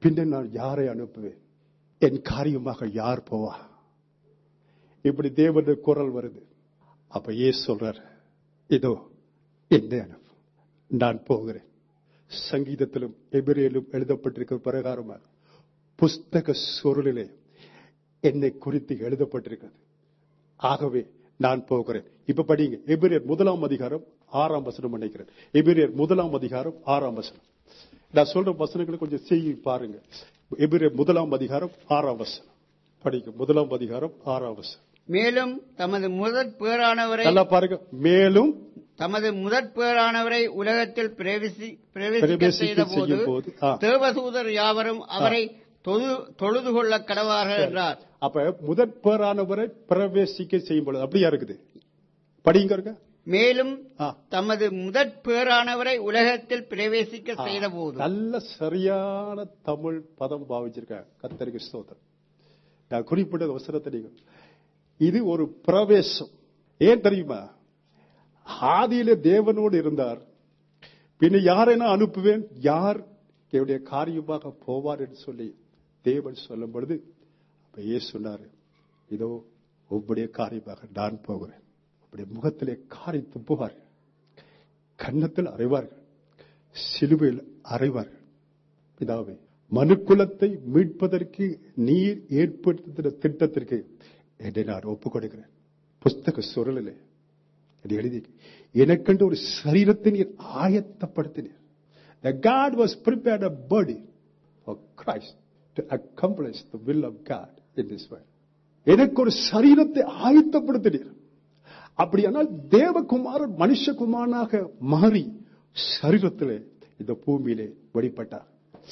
பின்ன நான் யாரை அனுப்புவேன் என் காரியமாக யார் போவா இப்படி தேவனுடைய குரல் வருது அப்ப ஏசு சொல்றார் இதோ என்ன அனுப்பு நான் போகிறேன் சங்கீதத்திலும் எபிரேலும் எழுதப்பட்டிருக்கிற பிரகாரமாக புஸ்தக சுருளிலே என்னை குறித்து எழுதப்பட்டிருக்கிறது ஆகவே நான் போகிறேன் இப்ப படிங்க எபிரியர் முதலாம் அதிகாரம் ஆறாம் வசனம் நினைக்கிறேன் எபிரியர் முதலாம் அதிகாரம் ஆறாம் வசனம் நான் சொல்ற வசனங்களை கொஞ்சம் செய்ய பாருங்க எபிரியர் முதலாம் அதிகாரம் ஆறாம் வசனம் படிங்க முதலாம் அதிகாரம் ஆறாம் வசனம் மேலும் தமது முதற் பேரானவரை நல்லா பாருங்க மேலும் தமது முதற் பேரானவரை உலகத்தில் பிரவேசி பிரவேசிக்க பிரவேசிக்க செய்த போது செய்யும் போது, ஆ. தேவதூதர் யாவரும் அவரை தொழு- தொழுது கொள்ள கடவார்கள் என்றார் அப்ப முதற் பேரானவரை பிரவேசிக்க செய்யும் பொழுது அப்படியா இருக்குது படிங்க இருக்க மேலும் ஆ. தமது முதற் பேரானவரை உலகத்தில் பிரவேசிக்க செய்த போது நல்ல சரியான தமிழ் பதம் பாவிச்சிருக்காங்க கத்தருக்கு ஸ்தோத்திரம் நான் குறிப்பிட்ட வசனத்தை நீங்க இது ஒரு பிரவேசம் ஏன் தெரியுமா ஆதியில தேவனோடு இருந்தார் பின்ன யாரை நான் அனுப்புவேன் யார் என்னுடைய காரியமாக போவார் என்று சொல்லி தேவன் சொல்லும் பொழுது அப்ப ஏசு சொன்னாரு இதோ உம்முடைய காரியமாக நான் போகிறேன் உம்முடைய முகத்திலே காரி துப்புவார்கள் கன்னத்தில் அறைவார்கள் சிலுவையில் அறைவார்கள் பிதாவே மனுக்குலத்தை மீட்பதற்கு நீர் ஏற்படுத்தின திட்டத்திற்கு என்னை நான் ஒப்புக் கொடுக்கிறேன் புஸ்தக சுரலிலே இது எழுதி எனக்கென்று ஒரு சரீரத்தை நீர் ஆயத்தப்படுத்தினீர் The God was prepared a body for Christ to accomplish the will of God in this world. எனக்கு ஒரு சரீரத்தை ஆயத்தப்படுத்தினீர் அப்படியானால் தேவகுமாரன் மனுஷகுமாரனாக மாறி சரீரத்திலே இந்த பூமியிலே வெளிப்பட்டார்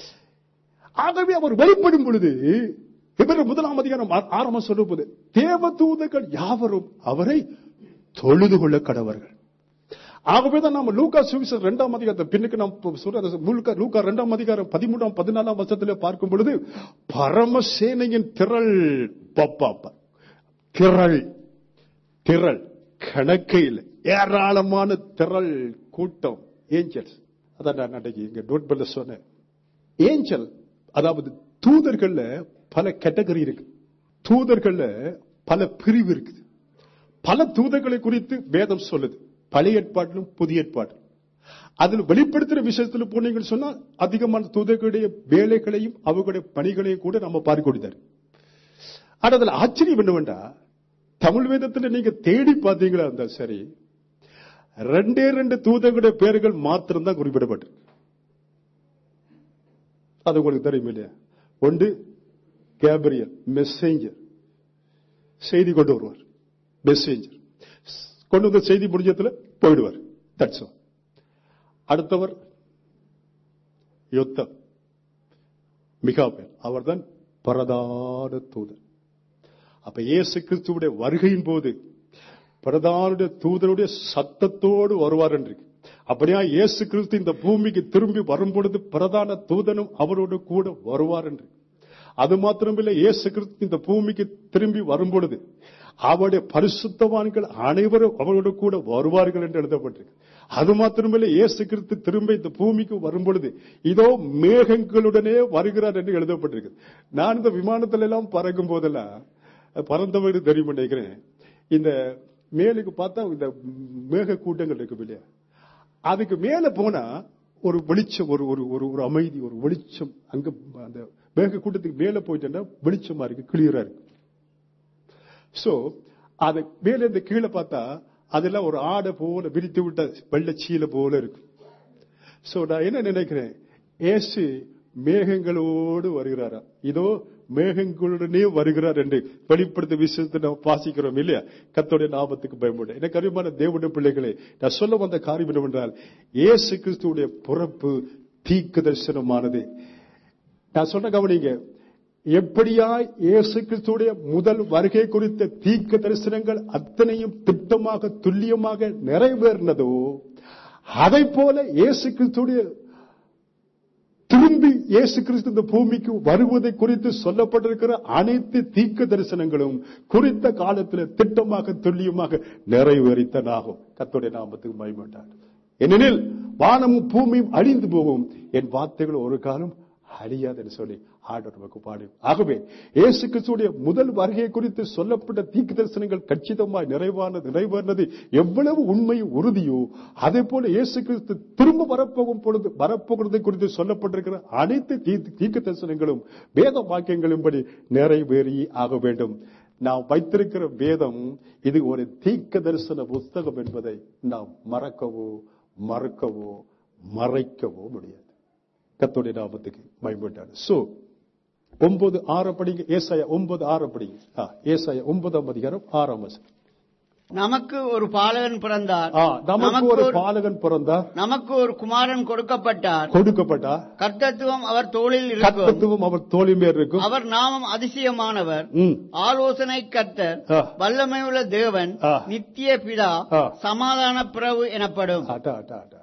ஆகவே அவர் வெளிப்படும் பொழுது இவர் முதலாம் அதிகாரம் ஆ- ஆரம்பம் சொல்லும் போது தேவதூதர்கள் யாவரும் அவரை தொழுது கொள்ள கடவர்கள் ஆகவேதான் நாம லூக்கா சுவிசேஷம் இரண்டாம் அதிகாரத்தை பின்னுக்கு நாம் சொல்ற லூக்கா லூக்கா இரண்டாம் அதிகாரம் பதிமூன்றாம் பதினாலாம் வருஷத்துல பார்க்கும் பொழுது பரமசேனையின் திரள் பப்பாப்பா திரள் திரள் கணக்கே இல்லை ஏராளமான திரள் கூட்டம் ஏஞ்சல்ஸ் அதான் நான் அன்றைக்கு இங்க நோட் பண்ண சொன்னேன் ஏஞ்சல் அதாவது தூதர்கள்ல பல கேட்டகரி இருக்கு தூதர்கள்ல பல பிரிவு இருக்குது பல தூதர்களை குறித்து வேதம் சொல்லுது பழைய ஏற்பாட்டிலும் புதிய ஏற்பாடு அதில் வெளிப்படுத்துற விஷயத்துல போனீங்கன்னு சொன்னா அதிகமான தூதர்களுடைய வேலைகளையும் அவர்களுடைய பணிகளையும் கூட நம்ம பார்க்கக்கூடியதாரு ஆனா அதுல ஆச்சரியம் என்னவென்றா தமிழ் வேதத்துல நீங்க தேடி பார்த்தீங்களா இருந்தா சரி ரெண்டே ரெண்டு தூதர்களுடைய பேர்கள் மாத்திரம்தான் குறிப்பிடப்பட்டிருக்கு அது உங்களுக்கு தெரியும் இல்லையா ஒன்று கேப்ரியல் மெசேஞ்சர் செய்தி கொண்டு வருவார் மெசேஞ்சர் கொண்டு வந்த செய்தி முடிஞ்சதுல போயிடுவார் தட்ஸ் அடுத்தவர் யுத்தம் மிகாபேல் அவர்தான் பிரதான தூதர் அப்ப இயேசு கிறிஸ்துவுடைய வருகையின் போது பிரதானுடைய தூதருடைய சத்தத்தோடு வருவார் என்று அப்படியா இயேசு கிறிஸ்து இந்த பூமிக்கு திரும்பி வரும் பொழுது பிரதான தூதனும் அவரோடு கூட வருவார் என்று அது மாத்திரமில்லை இயேசு கிறிஸ்து இந்த பூமிக்கு திரும்பி வரும் பொழுது அவருடைய பரிசுத்தவான்கள் அனைவரும் அவரோடு கூட வருவார்கள் என்று எழுதப்பட்டிருக்கு அது மாத்திரமில்லை இயேசு கிறிஸ்து திரும்ப இந்த பூமிக்கு வரும் பொழுது இதோ மேகங்களுடனே வருகிறார் என்று எழுதப்பட்டிருக்கு நான் இந்த விமானத்துல எல்லாம் பறக்கும் போதெல்லாம் பறந்தவங்க தெரியும் நினைக்கிறேன் இந்த மேலுக்கு பார்த்தா இந்த மேக கூட்டங்கள் இருக்கு இல்லையா அதுக்கு மேல போனா ஒரு வெளிச்சம் ஒரு ஒரு ஒரு ஒரு அமைதி ஒரு வெளிச்சம் அங்க அந்த மேக கூட்டத்துக்கு மேல போயிட்டேன்னா வெளிச்சமா இருக்கு கிளியரா இருக்கு சோ அது மேல இந்த கீழே பார்த்தா அதெல்லாம் ஒரு ஆடை போல விரித்து விட்ட வெள்ளச்சீல போல இருக்கு சோ நான் என்ன நினைக்கிறேன் ஏசு மேகங்களோடு வருகிறாரா இதோ மேகங்களுடனே வருகிறார் என்று வெளிப்படுத்த விஷயத்தை நாம் வாசிக்கிறோம் இல்லையா கத்தோடைய நாமத்துக்கு பயப்பட எனக்கு அறிவான தேவனுடைய பிள்ளைகளே நான் சொல்ல வந்த காரியம் என்னவென்றால் இயேசு கிறிஸ்துடைய பிறப்பு தீக்கு தரிசனமானது நான் சொன்ன கவனிங்க எப்படியா இயேசு கிறிஸ்துடைய முதல் வருகை குறித்த தீக்க தரிசனங்கள் அத்தனையும் திட்டமாக துல்லியமாக நிறைவேறினதோ அதை போல இயேசு கிறிஸ்துடைய திரும்பி இயேசு கிறிஸ்து இந்த பூமிக்கு வருவதை குறித்து சொல்லப்பட்டிருக்கிற அனைத்து தீக்க தரிசனங்களும் குறித்த காலத்தில் திட்டமாக துல்லியமாக நிறைவேறித்தனாகும் கத்தோடைய நாமத்துக்கு மயமாட்டார் ஏனெனில் வானமும் பூமியும் அழிந்து போகும் என் வார்த்தைகள் ஒரு காலம் அழியாதுன்னு சொல்லி ஆண்டவர் நமக்கு பாடு ஆகவே இயேசு கிறிஸ்துடைய முதல் வருகை குறித்து சொல்லப்பட்ட தீக்கு தரிசனங்கள் கச்சிதமாய் நிறைவானது நிறைவேறினது எவ்வளவு உண்மை உறுதியோ அதே போல இயேசு கிறிஸ்து திரும்ப வரப்போகும் பொழுது வரப்போகிறது குறித்து சொல்லப்பட்டிருக்கிற அனைத்து தீ- தீக்கு தரிசனங்களும் வேத வாக்கியங்களின்படி நிறைவேறி ஆக வேண்டும் நாம் வைத்திருக்கிற வேதம் இது ஒரு தீக்க தரிசன புஸ்தகம் என்பதை நாம் மறக்கவோ மறக்கவோ மறைக்கவோ முடியாது கத்தோடைய நாமத்துக்கு பயன்பட்டாரு சோ ஒன்பது ஆறு படிங்க ஏசாயா ஒன்பது ஆறு படிங்க ஆ, ஏசாயா ஒன்பதாம் அதிகாரம் ஆறாம் வசனம் நமக்கு ஒரு பாலகன் பிறந்தார் ஆ, நமக்கு ஒரு பாலகன் பிறந்தார் நமக்கு ஒரு குமாரன் கொடுக்கப்பட்டார் கொடுக்கப்பட்டா கர்த்தத்துவம் அவர் தோளில் இருக்கும் கத்தத்துவம் அவர் தோழி மேல் இருக்கும் அவர் நாமம் அதிசயமானவர் ம். ஆலோசனை கர்த்தர் ஆ. வல்லமையுள்ள தேவன் ஆ. நித்திய பிதா ஆ. சமாதான பிரபு எனப்படும் ஆட்டா ஆட்டா ஆட்டா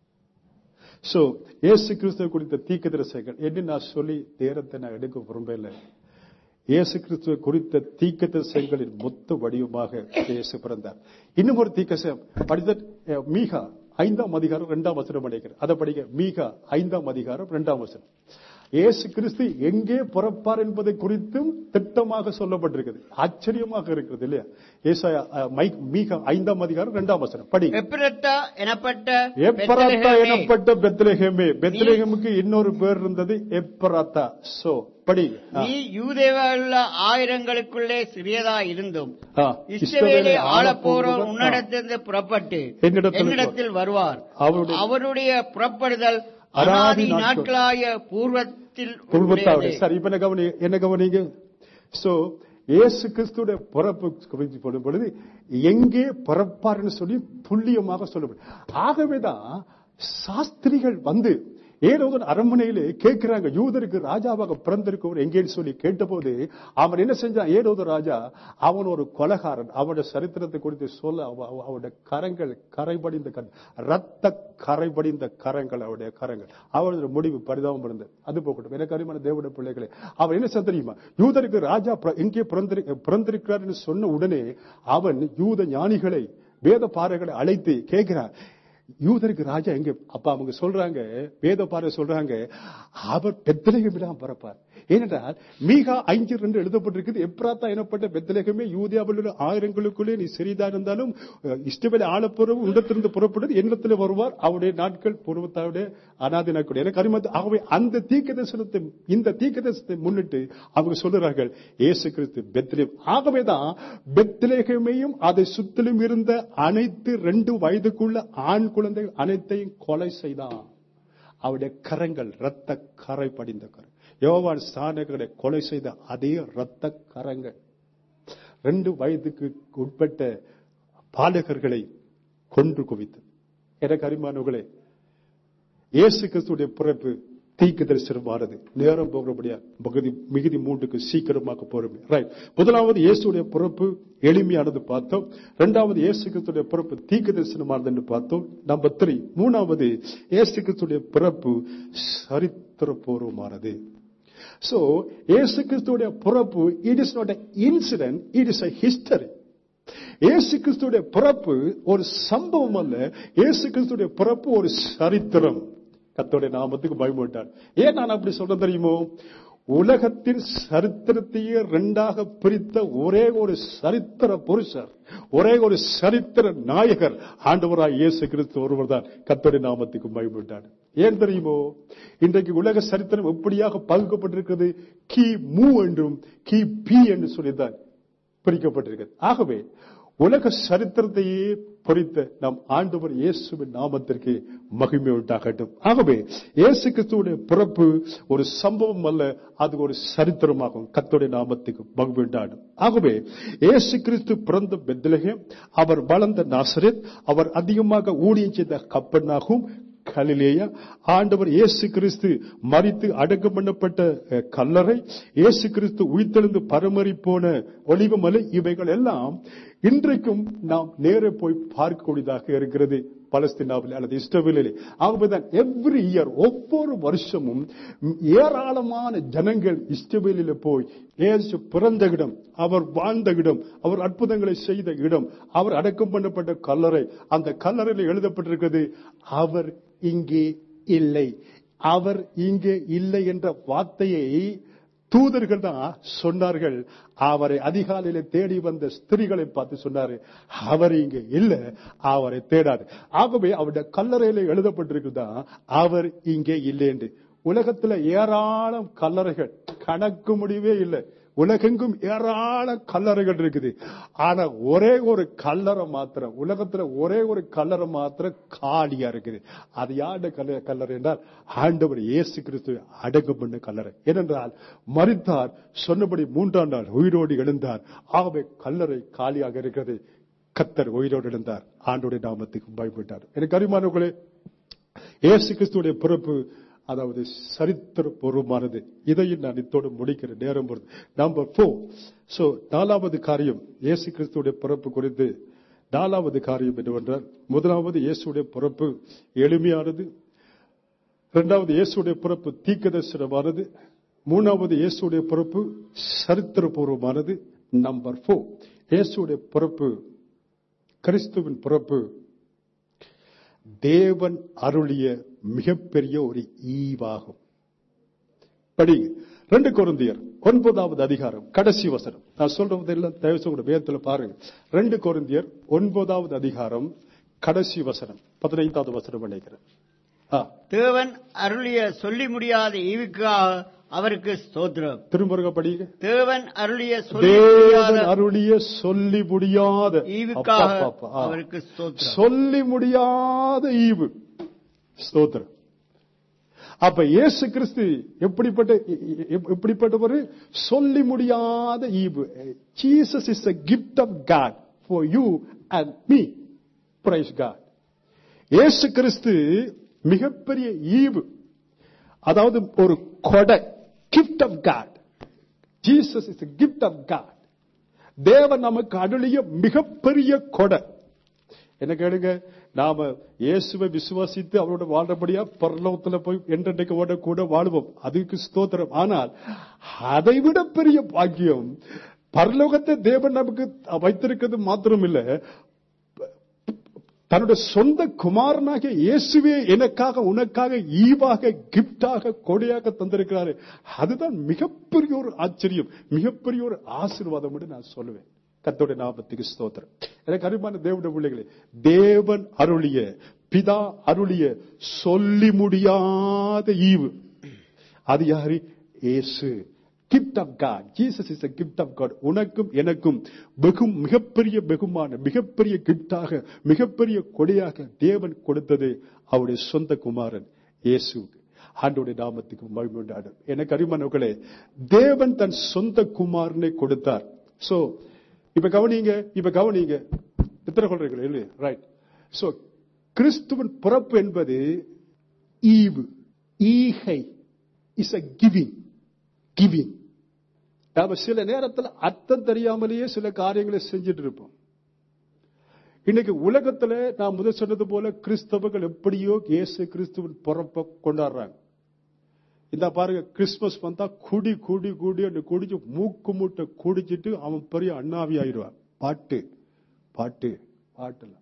சோ இயேசு கிறிஸ்துவ குறித்த தீக்க தரிசனங்கள் என்று நான் சொல்லி நேரத்தை நான் எடுக்க விரும்பல இயேசு கிறிஸ்துவ குறித்த தீக்க தரிசனங்களின் மொத்த வடிவமாக இயேசு பிறந்தார் இன்னும் ஒரு தீக்க படித்த அஹ், மீகா ஐந்தாம் அதிகாரம் இரண்டாம் வசனம் படிக்கிறேன் அதை படிக்க மீகா ஐந்தாம் அதிகாரம் இரண்டாம் வசனம் இயேசு கிறிஸ்து எங்கே பிறப்பார் என்பதை குறித்தும் திட்டமாக சொல்லப்பட்டிருக்கிறது ஆச்சரியமாக இருக்கிறது இல்லையா ஏசாயா அஹ், மைக்- மீகா ஐந்தாம் அதிகாரம் இரண்டாம் வசனம் படி எப்ரத்தா எனப்பட்ட எப்பராத்தா பெத்லெகேமே, எனப்பட்ட பெத்லெகேமே பெத்லெகேமுக்கு இன்னொரு பேர் இருந்தது எப்பராத்தா சோ படி ஆ. நீ யூதேவாயுள்ள ஆயிரங்களுக்குள்ளே சிறியதா இருந்தும் ஆ. இஸ்ரவேலை இஸ்ரவேலை ஆளப்போற ஆளப்போகிறவர், உன்னிடத்திலிருந்து புறப்பட்டு என்னிடத்தில் என்னிடத்தில் வருவார் அவருடைய அவருடைய புறப்படுதல் அனாதி அனாதி நாட்கள். நாட்களாய பூர்வத்தில் குடும்பத்தாவுடைய உடையது. சரி இப்ப என்ன கவனி என்ன கவனிங்க சோ இயேசு கிறிஸ்துடைய பிறப்பு குறித்து போடும் பொழுது எங்கே பிறப்பார்னு சொல்லி துல்லியமாக சொல்லப்படும் ஆகவேதான் சாஸ்திரிகள் வந்து ஏதோ ஒரு அரண்மனையிலே கேட்கிறாங்க யூதருக்கு ராஜாவாக பிறந்திருக்கவர் எங்கேன்னு சொல்லி கேட்டபோது அவன் என்ன செஞ்சான் ஏதோ ஒரு ராஜா அவன் ஒரு கொலகாரன் அவனுடைய சரித்திரத்தை குறித்து சொல்ல அவ- அவ- அவனுடைய கரங்கள் கரைபடிந்த கர ரத்த கரைபடிந்த கரங்கள் அவருடைய கரங்கள் அவருடைய முடிவு பரிதாபம் இருந்தது அது போகட்டும் எனக்கு அறிமான தேவனுடைய பிள்ளைகளே அவன் என்ன செய்ய தெரியுமா யூதருக்கு ராஜா பிற- எங்கே பிறந்திரு பிறந்திருக்கிறார் என்று சொன்ன உடனே அவன் யூத ஞானிகளை வேத பாறைகளை அழைத்து கேட்கிறான் யூதருக்கு ராஜா எங்க அப்ப அவங்க சொல்றாங்க வேத பாறை சொல்றாங்க அவர் பெத்தலகம் தான் பிறப்பார் ஏனென்றால் மீகா ஐந்து ரெண்டு எழுதப்பட்டிருக்குது எப்ராத்தா எனப்பட்ட பெத்தலகமே யூதியாவில் உள்ள ஆயிரங்களுக்குள்ளே நீ சிறிதா இருந்தாலும் அஹ், இஷ்டவேலை ஆளப்புறவும் இடத்திலிருந்து புறப்படுது எண்ணத்தில் வருவார் அவருடைய நாட்கள் பூர்வத்தாவுடைய அனாதி நாட்கள் எனக்கு அறிமுக ஆகவே அந்த தீக்க தரிசனத்தை இந்த தீக்க தரிசனத்தை முன்னிட்டு அவங்க சொல்லுறார்கள் இயேசு கிறிஸ்து பெத்லேம் ஆகவேதான் பெத்லேகமையும் அதை சுற்றிலும் இருந்த அனைத்து ரெண்டு வயதுக்குள்ள ஆண் குழந்தைகள் அனைத்தையும் கொலை செய்தான் அவருடைய கரங்கள் ரத்த கரை படிந்த கரை யோவான் ஸ்தானங்களை கொலை செய்த அதே ரத்த கரங்கள் ரெண்டு வயதுக்கு உட்பட்ட பாலகர்களை கொன்று குவித்தது எனக்கு அரிமானவர்களே இயேசு கிறிஸ்துடைய பிறப்பு தீக்கு தரிசனமானது நேரம் போகிறபடியா பகுதி மிகுதி மூன்றுக்கு சீக்கிரமாக போறோம் ரைட் முதலாவது இயேசுடைய பிறப்பு எளிமையானது பார்த்தோம் இரண்டாவது இயேசு கிறிஸ்துடைய பிறப்பு தீக்கு தரிசனமானது என்று பார்த்தோம் நம்பர் த்ரீ மூணாவது இயேசு கிறிஸ்துடைய பிறப்பு சரித்திரபூர்வமானது சோ இயேசு கிறிஸ்துடைய பிறப்பு it is not incident it is a history இயேசு கிறிஸ்துடைய பிறப்பு ஒரு சம்பவம் அல்ல இயேசு கிறிஸ்துடைய பிறப்பு ஒரு சரித்திரம் கத்தோடைய நாமத்துக்கு பயமுட்டார் ஏன் நான் அப்படி சொல்ல தெரியுமோ உலகத்தின் சரித்திரத்தையே ரெண்டாக பிரித்த ஒரே ஒரு சரித்திர புருஷர் ஒரே ஒரு சரித்திர நாயகர் ஆண்டவராய் இயேசு கிறிஸ்து ஒருவர் தான் கத்தோடைய நாமத்துக்கு பயமுட்டார் ஏன் தெரியுமோ இன்றைக்கு உலக சரித்திரம் எப்படியாக பகுக்கப்பட்டிருக்கிறது கி மூ என்றும் கி பி என்று சொல்லிதான் பிரிக்கப்பட்டிருக்கிறது ஆகவே உலக சரித்திரத்தையே பொறித்த நம் ஆண்டவர் இயேசுவின் நாமத்திற்கு மகிமை உண்டாகட்டும் ஆகவே இயேசு கிறிஸ்துவுடைய பிறப்பு ஒரு சம்பவம் அல்ல அது ஒரு சரித்திரமாகும் கர்த்தருடைய நாமத்துக்கு மகிமை உண்டாடும் ஆகவே இயேசு கிறிஸ்து பிறந்த பெத்லகேம் அவர் வளர்ந்த நாசரேத் அவர் அதிகமாக ஊழியம் செய்த கப்பனாகும் கலிலேயா ஆண்டவர் இயேசு கிறிஸ்து மறித்து அடக்கம் பண்ணப்பட்ட அஹ், கல்லறை இயேசு கிறிஸ்து உயிர்த்தெழுந்து பரமறி போன ஒளிவமலை இவைகள் எல்லாம் இன்றைக்கும் நாம் நேரே போய் பார்க்கக்கூடியதாக இருக்கிறது பலஸ்தீனாவில் அல்லது இஸ்ரவேலிலே ஆகவேதான் எவ்ரி இயர் ஒவ்வொரு வருஷமும் ஏராளமான ஜனங்கள் இஸ்ரவேலிலே போய் இயேசு பிறந்த இடம் அவர் வாழ்ந்த இடம் அவர் அற்புதங்களை செய்த இடம் அவர் அடக்கம் பண்ணப்பட்ட கல்லறை அந்த கல்லறையில் எழுதப்பட்டிருக்கிறது அவர் இங்கே இல்லை அவர் இங்கே இல்லை என்ற வார்த்தையை தூதர்கள் தான் சொன்னார்கள் அவரை அதிகாலையில தேடி வந்த ஸ்திரீகளை பார்த்து சொன்னாரு அவர் இங்க இல்ல அவரை தேடாது ஆகவே அவருடைய கல்லறையில எழுதப்பட்டிருக்குதான் அவர் இங்கே இல்லை என்று உலகத்துல ஏராளம் கல்லறைகள் கணக்கு முடிவே இல்லை உலகெங்கும் ஏராளம் கல்லறைகள் இருக்குது ஆனா ஒரே ஒரு கல்லறை மாத்திரம் உலகத்துல ஒரே ஒரு கல்லறை மாத்திரம் காலியா இருக்குது அது யாருடைய கல்லறை கல்லறை என்றால் ஆண்டவர் இயேசு கிறிஸ்து அடங்கும் பண்ண கல்லறை ஏனென்றால் மறித்தார் சொன்னபடி மூன்றாம் நாள் உயிரோடு எழுந்தார் ஆகவே கல்லறை காலியாக இருக்கிறது கத்தர் உயிரோடு எழுந்தார் ஆண்டோடைய நாமத்துக்கு பயப்பட்டார் எனக்கு அருமானவர்களே இயேசு கிறிஸ்துடைய பிறப்பு அதாவது சரித்திர பூர்வமானது இதையும் நான் இத்தோடு முடிக்கிற நேரம் வருது நம்பர் போர் சோ நாலாவது காரியம் இயேசு கிறிஸ்துடைய பிறப்பு குறித்து நாலாவது காரியம் என்னவென்றால் முதலாவது இயேசுடைய பிறப்பு எளிமையானது இரண்டாவது இயேசுடைய பிறப்பு தீக்கதர்சனமானது மூணாவது இயேசுடைய பிறப்பு சரித்திரபூர்வமானது நம்பர் போர் இயேசுடைய பிறப்பு கிறிஸ்துவின் பிறப்பு தேவன் அருளிய மிகப்பெரிய ஒரு ஈவாகும் படி ரெண்டு கொருந்தியர் ஒன்பதாவது அதிகாரம் கடைசி வசனம் நான் சொல்றது எல்லாம் தயவு செய்து வேதத்துல பாருங்க ரெண்டு கொருந்தியர் ஒன்பதாவது அதிகாரம் கடைசி வசனம் பதினைந்தாவது வசனம் நினைக்கிறேன் ஆ, தேவன் அருளிய சொல்லி முடியாத ஈவுக்காக அவருக்கு ஸ்தோத்திரம் திரும்ப படிங்க தேவன் அருளிய சொல்லி முடியாத தேவன் அருளிய சொல்லி முடியாத ஈவுக்காக அப்பா, அப்பா, ஆ. அவருக்கு ஸ்தோத்திரம் சொல்லி முடியாத ஈவு ஸ்தோத்திரம் அப்ப இயேசு கிறிஸ்து எப்படிப்பட்ட எப்- எப்படிப்பட்டவர் சொல்லி முடியாத ஈவு Jesus is a gift of God for you and me praise God இயேசு கிறிஸ்து மிகப்பெரிய ஈவு அதாவது ஒரு கொடை gift of God Jesus is a gift of God தேவன் நமக்கு அருளிய மிகப்பெரிய கொடை என்ன கேளுங்க நாம இயேசுவை விசுவாசித்து அவரோட வாழ்றபடியா பரலோகத்துல போய் என்றென்றைக்கு ஓட கூட வாழுவோம் அதுக்கு ஸ்தோத்திரம் ஆனால் அதைவிட பெரிய பாக்கியம் பரலோகத்தை தேவன் நமக்கு வைத்திருக்கிறது மாத்திரம் இல்ல தன்னுடைய சொந்த குமாரனாக இயேசுவே எனக்காக உனக்காக ஈவாக கிப்டாக கொடையாக தந்திருக்கிறாரு அதுதான் மிகப்பெரிய ஒரு ஆச்சரியம் மிகப்பெரிய ஒரு ஆசீர்வாதம் என்று நான் சொல்லுவேன் கத்தோட நாமத்துக்கு ஸ்தோத்திரம் எனக்கு அருமான தேவனுடைய பிள்ளைகளே தேவன் அருளிய பிதா அருளிய சொல்லி முடியாத ஈவு அது யாரு இயேசு gift of God Jesus is a gift of God உனக்கும் எனக்கும் வெகு மிகப்பெரிய வெகுமான மிகப்பெரிய கிப்டாக மிகப்பெரிய கொடையாக தேவன் கொடுத்தது அவருடைய சொந்த குமாரன் இயேசு ஆண்டோடைய நாமத்துக்கு மகிமை உண்டாடும் எனக்கு அறிமானவர்களே தேவன் தன் சொந்த குமாரனை கொடுத்தார் சோ இப்ப கவனிங்க இப்ப கவனிங்க எத்தனை கொள்றீங்களா இல்லையா ரைட் சோ கிறிஸ்துவின் பிறப்பு என்பது ஈவு ஈகை இஸ் அ கிவிங் கிவிங் நாம சில நேரத்தில் அர்த்தம் தெரியாமலேயே சில காரியங்களை செஞ்சுட்டு இருப்போம் இன்னைக்கு உலகத்துல நான் முதல் சொன்னது போல கிறிஸ்தவர்கள் எப்படியோ இயேசு கிறிஸ்துவின் பிறப்பை கொண்டாடுறாங்க இந்த பாருங்க கிறிஸ்துமஸ் வந்தா குடி குடி குடி அந்த குடிச்சு மூக்கு மூட்டை குடிச்சிட்டு அவன் பெரிய அண்ணாவி ஆயிடுவான் பாட்டு பாட்டு பாட்டுல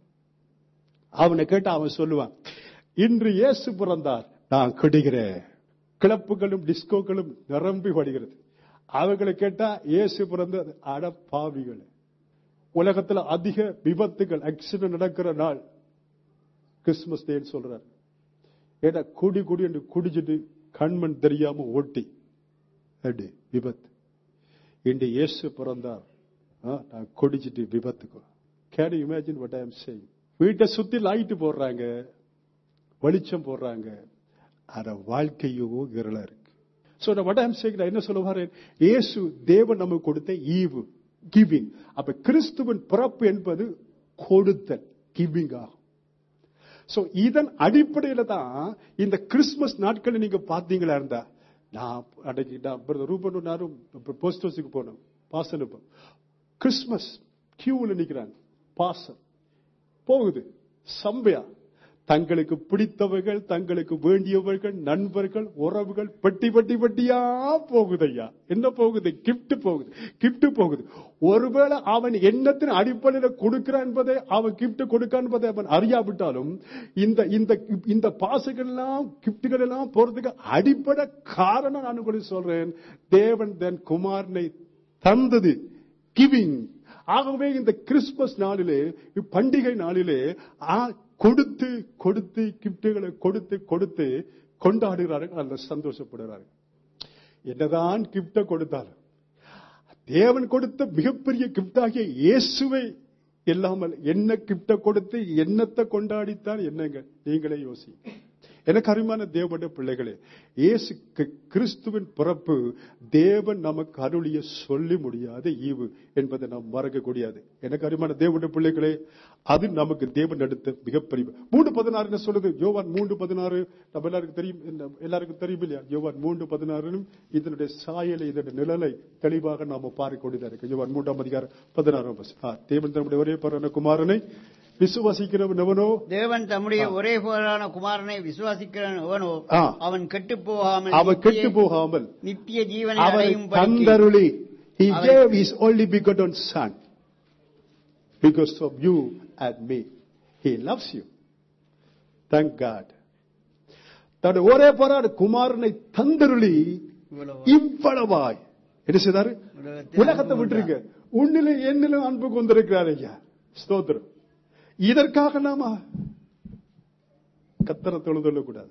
அவனை கேட்டு அவன் சொல்லுவான் இன்று இயேசு பிறந்தார் நான் குடிக்கிறேன் கிளப்புகளும் டிஸ்கோக்களும் நிரம்பி வடிகிறது அவர்களை கேட்டா இயேசு பிறந்தது அட பாவிகள் உலகத்துல அதிக விபத்துகள் ஆக்சிடென்ட் நடக்கிற நாள் கிறிஸ்துமஸ் டேன்னு சொல்றாரு ஏன்னா குடி குடி என்று குடிச்சிட்டு கண்மண் தெரியாம ஓட்டி அப்படி விபத்து இன்று இயேசு பிறந்தார் ஆ, நான் குடிச்சிட்டு விபத்துக்கு can imagine what I am saying வீட்டை சுத்தி லைட் போடுறாங்க வெளிச்சம் போடுறாங்க ஆனா வாழ்க்கையோ இருளா இருக்கு சோ நான் what I am saying நான் என்ன சொல்ல வரேன் இயேசு தேவன் நமக்கு கொடுத்த ஈவு கிவிங் அப்ப கிறிஸ்துவின் பிறப்பு என்பது கொடுத்தல் கிவிங் ஆகும் சோ இதன் அடிப்படையில தான் இந்த கிறிஸ்துமஸ் நாட்களை நீங்க பாத்தீங்களா இருந்தா நான் அன்னைக்கு நான் பிரதர் ரூபன் நானும் போஸ்ட் ஹவுஸுக்கு போனோம் பாசல் கிறிஸ்துமஸ் கியூவில் நிக்கிறாங்க பாசல் போகுது சம்பையா தங்களுக்கு பிடித்தவர்கள் தங்களுக்கு வேண்டியவர்கள் நண்பர்கள் உறவுகள் பெட்டி பெட்டி பெட்டியா போகுதையா என்ன போகுது கிஃப்ட் போகுது கிஃப்ட் போகுது ஒருவேளை அவன் எண்ணத்தின் அடிப்படையில் கொடுக்கிறான் என்பதை அவன் கிஃப்ட் கொடுக்கான் என்பதை அவன் அறியாவிட்டாலும் இந்த இந்த இந்த பாசைகள் எல்லாம் கிஃப்ட்கள் எல்லாம் போறதுக்கு அடிப்படை காரணம் நான் உங்களுக்கு சொல்றேன் தேவன் தன் குமாரனை தந்தது கிவிங் ஆகவே இந்த கிறிஸ்துமஸ் நாளிலே பண்டிகை நாளிலே ஆ, கொடுத்து கொடுத்து கிப்டுகளை கொடுத்து கொடுத்து கொண்டாடுகிறார்கள் அல்ல சந்தோஷப்படுகிறார்கள் என்னதான் கிப்ட கொடுத்தாலும் தேவன் கொடுத்த மிகப்பெரிய கிப்டாகிய இயேசுவை இல்லாமல் என்ன கிப்ட கொடுத்து என்னத்தை கொண்டாடித்தான் என்னங்க நீங்களே யோசி எனக்கு அருமையான தேவனுடைய பிள்ளைகளே இயேசு கி- கிறிஸ்துவின் பிறப்பு தேவன் நமக்கு அருளிய சொல்லி முடியாத ஈவு என்பதை நாம் மறக்க கூடாது எனக்கு அருமையான தேவனுடைய பிள்ளைகளே அது நமக்கு தேவன் எடுத்த மிகப்பெரிய மூன்று பதினாறு என்ன சொல்லுது யோவான் மூன்று பதினாறு நம்ம எல்லாருக்கும் தெரியும் என்ன- எல்லாருக்கும் தெரியும் இல்லையா யோவான் மூன்று பதினாறும் இதனுடைய சாயலை இதனுடைய நிழலை தெளிவாக நாம பார்க்கக்கூடியதா இருக்கு யோவான் மூன்றாம் அதிகாரம் பதினாறாம் வசனம். ஆ, தேவன் தம்முடைய ஒரே பரன குமாரனை விசுவாசிக்கிறவன் எவனோ தேவன் தம்முடைய ஒரே போரான குமாரனை விசுவாசிக்கிறவன் எவனோ ஆ. அவன் கெட்டு போகாமல் அவன் நித்திய- கெட்டு போகாமல் நித்திய ஜீவனை அவரை அடையும் தந்தருளி he அவரை- gave his only begotten son because of you and me he loves you thank god தன்னுடைய ஒரே போராட குமாரனை தந்தருளி இவ்வளவாய் என்ன செய்தாரு உலகத்தில் உலகத்தை அன்பு விட்டுருங்க உன்னிலும் என்னிலும் அன்பு கொண்டிருக்கிறார் ஐயா ஸ்தோத்திரம் இதற்காக நாம கத்தரை தொழுதொள்ள கூடாது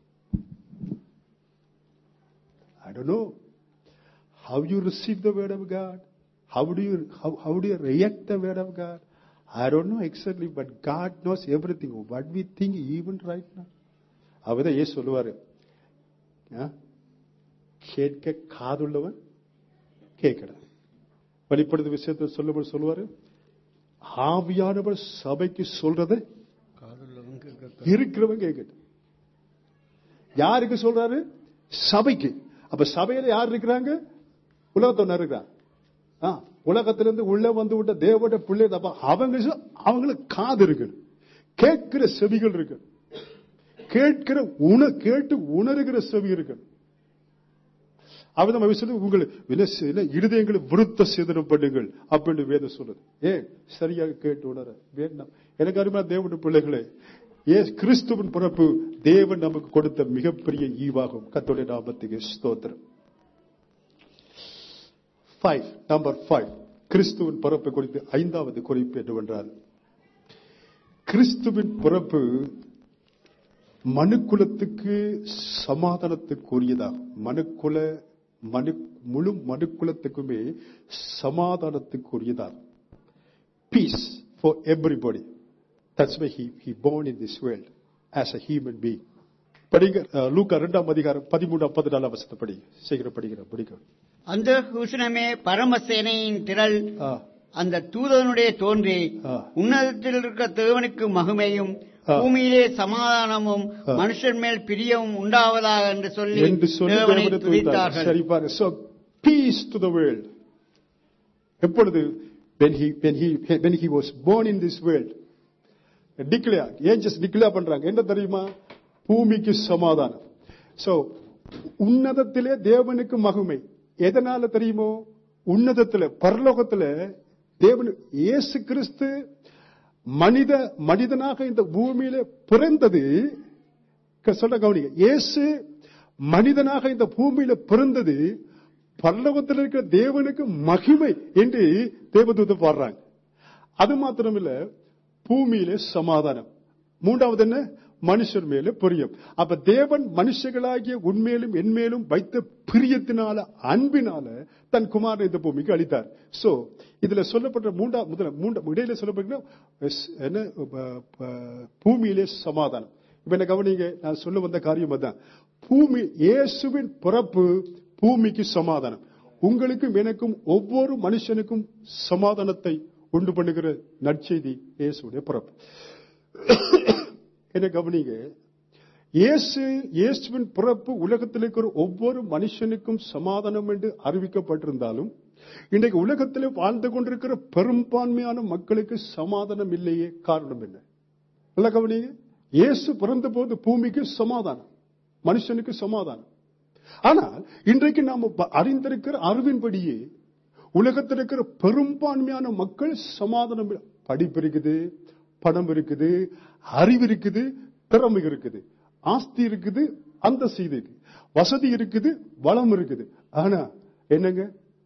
I don't know how you receive the word of God. How do you how, how do you react the word of God? I don't know exactly, but God knows everything. What we think even right now. அவதான் ஏன் சொல்லுவாரு ஆ? கேட்க காதுள்ளவன் கேட்கணும் வெளிப்படுத்த விஷயத்தை சொல்லும்போது சொல்லுவாரு ஆவியானவர் சபைக்கு சொல்றதை காதுள்ளவன் கேட்க இருக்கிறவன் கேட்கட்டும் யாருக்கு சொல்றாரு சபைக்கு அப்ப சபையில யார் இருக்கிறாங்க உலகத்தொன்னு இருக்கிறான் ஆ, உலகத்திலிருந்து உள்ள வந்து விட்ட தேவட பிள்ளை அப்ப அவங்க சொ- அவங்களுக்கு காது இருக்கு கேட்கிற செவிகள் இருக்கு கேட்கிற உண கேட்டு உணர்கிற செவி இருக்கு அவர் நம்ம சொல்லி உங்களுக்கு என்ன செய்யல, இருதயங்களை விருத்த சேதனம் பண்ணுங்கள் அப்படின்னு வேதம் சொல்லுது ஏன் சரியாக கேட்டு உணர வேண்டாம் எனக்கு அருமையா தேவனுடைய பிள்ளைகளே ஏ கிறிஸ்துவின் பிறப்பு தேவன் நமக்கு கொடுத்த மிகப்பெரிய ஈவாகும் கத்தோடைய நாமத்துக்கு ஸ்தோத்திரம் ஃபைவ் நம்பர் ஃபைவ் கிறிஸ்துவின் பிறப்பு குறித்து ஐந்தாவது குறிப்பு என்னவென்றால் கிறிஸ்துவின் பிறப்பு மனுக்குலத்துக்கு சமாதானத்துக்குரியதாகும் மனுக்குல மனு முழு மனுக்குலத்துக்குமே சமாதானத்துக்குரியதாகும் peace for everybody that's why he he born in this world as a human being படிங்க அஹ், லூக்கா இரண்டாம் அதிகாரம் பதிமூணாம் பதினாலாம் வசத்தை படி சீக்கிரம் படிக்கிற படிக்க அந்த குஷனமே பரமசேனையின் திரள் ஆ, அந்த தூதனுடைய தோன்றி ஆ. உன்னதத்தில் இருக்கிற தேவனுக்கு மகிமையும் ஆ. பூமியிலே சமாதானமும் ஆ. மனுஷன் மேல் பிரியவும் உண்டாவதாக என்று சொல்லி என்று சொல்லி தேவனை தேவனை துதித்தார்கள். துதித்தார்கள் சரி பாரு so peace to the world எப்பொழுது when he when he when he was born in this world declare angels declare பண்றாங்க என்ன தெரியுமா பூமிக்கு சமாதானம் சோ உன்னதத்திலே தேவனுக்கு மகிமை எதனால தெரியுமோ உன்னதத்துல பரலோகத்துல தேவன் இயேசு கிறிஸ்து மனித மனிதனாக இந்த பூமியில பிறந்தது க- சொல்ல கவனிங்க இயேசு மனிதனாக இந்த பூமியில பிறந்தது பரலோகத்தில் இருக்கிற தேவனுக்கு மகிமை என்று தேவதூதர் பாடுறாங்க அது மாத்திரமில்ல பூமியிலே சமாதானம் மூன்றாவது என்ன மனுஷர் மேல பிரியம் அப்ப தேவன் மனுஷர்களாகிய உண்மையிலும் என்மேலும் வைத்த பிரியத்தினால அன்பினால தன் குமாரனை இந்த பூமிக்கு அளித்தார் சோ இதுல சொல்லப்பட்ட மூன்றா முதல மூன்றா இடையில சொல்லப்பட்ட என்ன ப- ப- பூமியிலே சமாதானம் இப்ப என்ன கவனிங்க நான் சொல்ல வந்த காரியம் அதான் பூமி இயேசுவின் பிறப்பு பூமிக்கு சமாதானம் உங்களுக்கும் எனக்கும் ஒவ்வொரு மனுஷனுக்கும் சமாதானத்தை உண்டு பண்ணுகிற நற்செய்தி இயேசுடைய பிறப்பு என்ன கவனிங்க இயேசு இயேசுவின் பிறப்பு உலகத்தில் இருக்கிற ஒவ்வொரு மனுஷனுக்கும் சமாதானம் என்று அறிவிக்கப்பட்டிருந்தாலும் இன்றைக்கு உலகத்தில் வாழ்ந்து கொண்டிருக்கிற பெரும்பான்மையான மக்களுக்கு சமாதானம் இல்லையே காரணம் என்ன நல்ல கவனிங்க இயேசு பிறந்த போது பூமிக்கு சமாதானம் மனுஷனுக்கு சமாதானம் ஆனால் இன்றைக்கு நாம் அறிந்திருக்கிற அறிவின்படியே உலகத்தில் இருக்கிற பெரும்பான்மையான மக்கள் சமாதானம் இல்ல. படிப்பு இருக்குது பணம் இருக்குது அறிவு இருக்குது திறமை இருக்குது ஆஸ்தி இருக்குது அந்த செய்தி வசதி இருக்குது வளம் இருக்குது ஆனா என்னங்க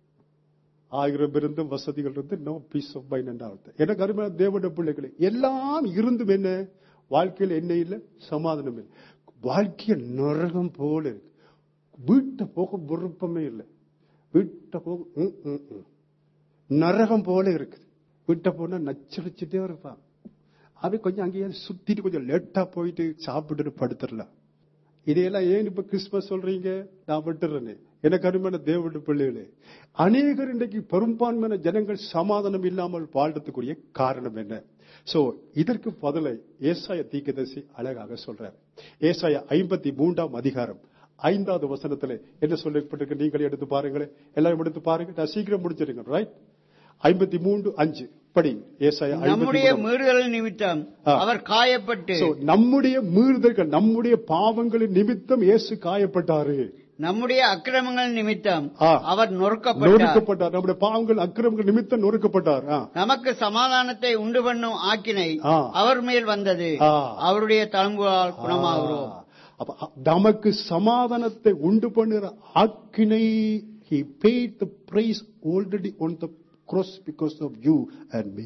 ஆயிரம் இருந்தும் வசதிகள் இருந்து நோ பீஸ் ஆஃப் மைண்ட் என்றாவது எனக்கு அருமையான தேவனுடைய பிள்ளைகளே எல்லாம் இருந்தும் என்ன வாழ்க்கையில் என்ன இல்லை சமாதானம் இல்லை வாழ்க்கைய நரகம் போல இருக்கு வீட்டை போக விருப்பமே இல்லை வீட்டை போக ம், ம், ம். நரகம் போல இருக்குது வீட்டை போனா நச்சரிச்சுட்டே இருப்பான் அவன் கொஞ்சம் அங்கேயே சுத்திட்டு கொஞ்சம் லேட்டா போயிட்டு சாப்பிட்டுட்டு படுத்துடலாம் இதையெல்லாம் ஏன் இப்ப கிறிஸ்துமஸ் சொல்றீங்க நான் விட்டுறேனே எனக்கு அருமையான தேவனுடைய பிள்ளைகளே அநேகர் இன்றைக்கு பெரும்பான்மையான ஜனங்கள் சமாதானம் இல்லாமல் வாழ்றதுக்குரிய காரணம் என்ன சோ இதற்கு பதிலை ஏசாய தீக்கதரிசி அழகாக சொல்றார் ஏசாய ஐம்பத்தி மூன்றாம் அதிகாரம் ஐந்தாவது வசனத்துல என்ன சொல்லப்பட்டிருக்கு நீங்களே எடுத்து பாருங்களேன் எல்லாரும் எடுத்து பாருங்க நான் சீக்கிரம் முடிச்சிருங்க ரைட் ஐம்பத்தி மூன்று அஞ்சு படி ஏசாயா நம்முடைய 53. மீறுதல் நிமித்தம் ஆ. அவர் காயப்பட்டு So, நம்முடைய மீறுதல்கள் நம்முடைய பாவங்களின் நிமித்தம் இயேசு காயப்பட்டாரு நம்முடைய அக்கிரமங்கள் நிமித்தம் ஆ. அவர் நொறுக்கப்பட்டார் நொறுக்கப்பட்டார் நம்முடைய பாவங்கள் அக்கிரமங்கள் நிமித்தம் நொறுக்கப்பட்டார் ஆ. நமக்கு சமாதானத்தை உண்டு பண்ணும் ஆக்கினை ஆ. அவர் மேல் வந்தது ஆ. அவருடைய தழும்புகளால் குணமாகிறோம் அப்ப அ- நமக்கு சமாதானத்தை உண்டு பண்ணுற ஆக்கினை he paid the price already on the cross because of you and me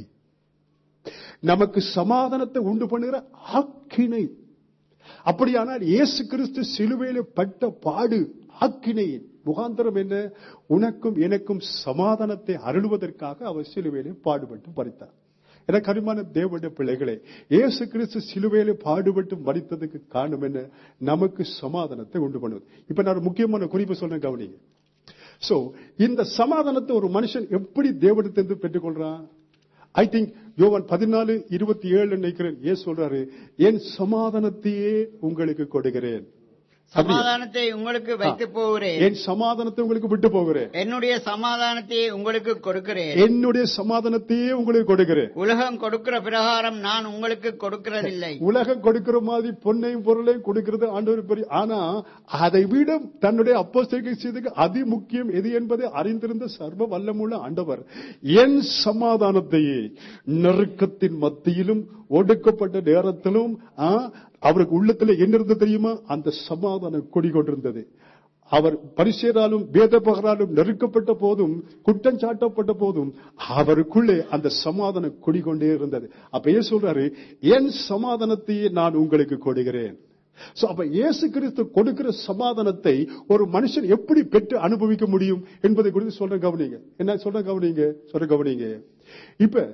நமக்கு சமாதானத்தை உண்டு பண்ணுகிற ஆக்கினை அப்படியானால் இயேசு கிறிஸ்து சிலுவையில பட்ட பாடு ஆக்கினையின் முகாந்தரம் என்ன உனக்கும் எனக்கும் சமாதானத்தை அருளுவதற்காக அவர் சிலுவையிலே பாடுபட்டு மறித்தார் எனக்கு அருமான தேவனுடைய பிள்ளைகளே இயேசு கிறிஸ்து சிலுவையிலே பாடுபட்டு மறித்ததுக்கு காரணம் என்ன நமக்கு சமாதானத்தை உண்டு பண்ணுவது இப்ப நான் ஒரு முக்கியமான குறிப்பு சொல்றேன் கவனிங்க சோ இந்த சமாதானத்தை ஒரு மனுஷன் எப்படி தேவனிடத்திலிருந்து பெற்றுக்கொள்றான் ஐ திங்க் யோவான் பதினாலு இருபத்தி ஏழு நினைக்கிறேன் ஏன் சொல்றாரு என் சமாதானத்தையே உங்களுக்கு கொடுக்கிறேன் அப்படியா? சமாதானத்தை உங்களுக்கு வைத்து போகிறேன் என் சமாதானத்தை உங்களுக்கு விட்டு போகிறேன் என்னுடைய சமாதானத்தையே உங்களுக்கு கொடுக்கிறேன் என்னுடைய சமாதானத்தையே உங்களுக்கு கொடுக்கிறேன் உலகம் கொடுக்கிற பிரகாரம் நான் உங்களுக்கு கொடுக்கிறதில்லை உலகம் கொடுக்கிற மாதிரி பொன்னையும் பொருளையும் கொடுக்கிறது ஆண்டவர் பெரிய ஆனா அதை விட தன்னுடைய அப்போஸ்தலர்கள் செய்ததுக்கு அதி முக்கியம் எது என்பதை அறிந்திருந்த சர்வ வல்லமுள்ள ஆண்டவர் என் சமாதானத்தையே நெருக்கத்தின் மத்தியிலும் ஒடுக்கப்பட்ட நேரத்திலும் ஆ, அவருக்கு உள்ளத்துல என்ன இருந்தது தெரியுமா அந்த சமாதான கொடி கொண்டிருந்தது அவர் பரிசேராலும் வேதபகராலும் நெருக்கப்பட்ட போதும் குற்றம் சாட்டப்பட்ட போதும் அவருக்குள்ளே அந்த சமாதான கொடி கொண்டே இருந்தது அப்ப ஏன் சொல்றாரு என் சமாதானத்தையே நான் உங்களுக்கு கொடுக்கிறேன் So, அப்ப இயேசு கிறிஸ்து கொடுக்கிற சமாதானத்தை ஒரு மனுஷன் எப்படி பெற்று அனுபவிக்க முடியும் என்பதை குறித்து சொல்ற கவனிங்க என்ன சொல்ற கவனிங்க சொல்ற கவனிங்க இப்ப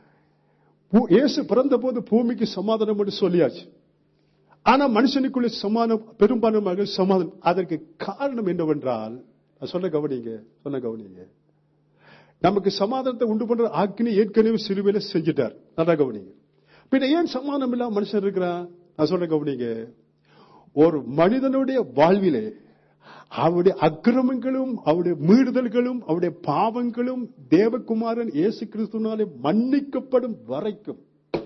பூ- இயேசு பிறந்த போது பூமிக்கு சமாதானம் என்று சொல்லியாச்சு ஆனா மனுஷனுக்குள்ள சமாதானம் பெரும்பான்மையாக சமாதானம் அதற்கு காரணம் என்னவென்றால் நான் சொல்ல கவனிங்க சொல்ல கவனிங்க நமக்கு சமாதானத்தை உண்டு பண்ற ஆக்கினி ஏற்கனவே சிலுவையில செஞ்சுட்டார் நல்லா கவனிங்க பின்ன ஏன் சமாதானம் இல்லாம மனுஷன் இருக்கிறான் நான் சொல்ற கவனிங்க ஒரு மனிதனுடைய வாழ்விலே அவருடைய அக்கிரமங்களும் அவருடைய மீறுதல்களும் அவருடைய பாவங்களும் தேவகுமாரன் இயேசு கிறிஸ்துனாலே மன்னிக்கப்படும் வரைக்கும்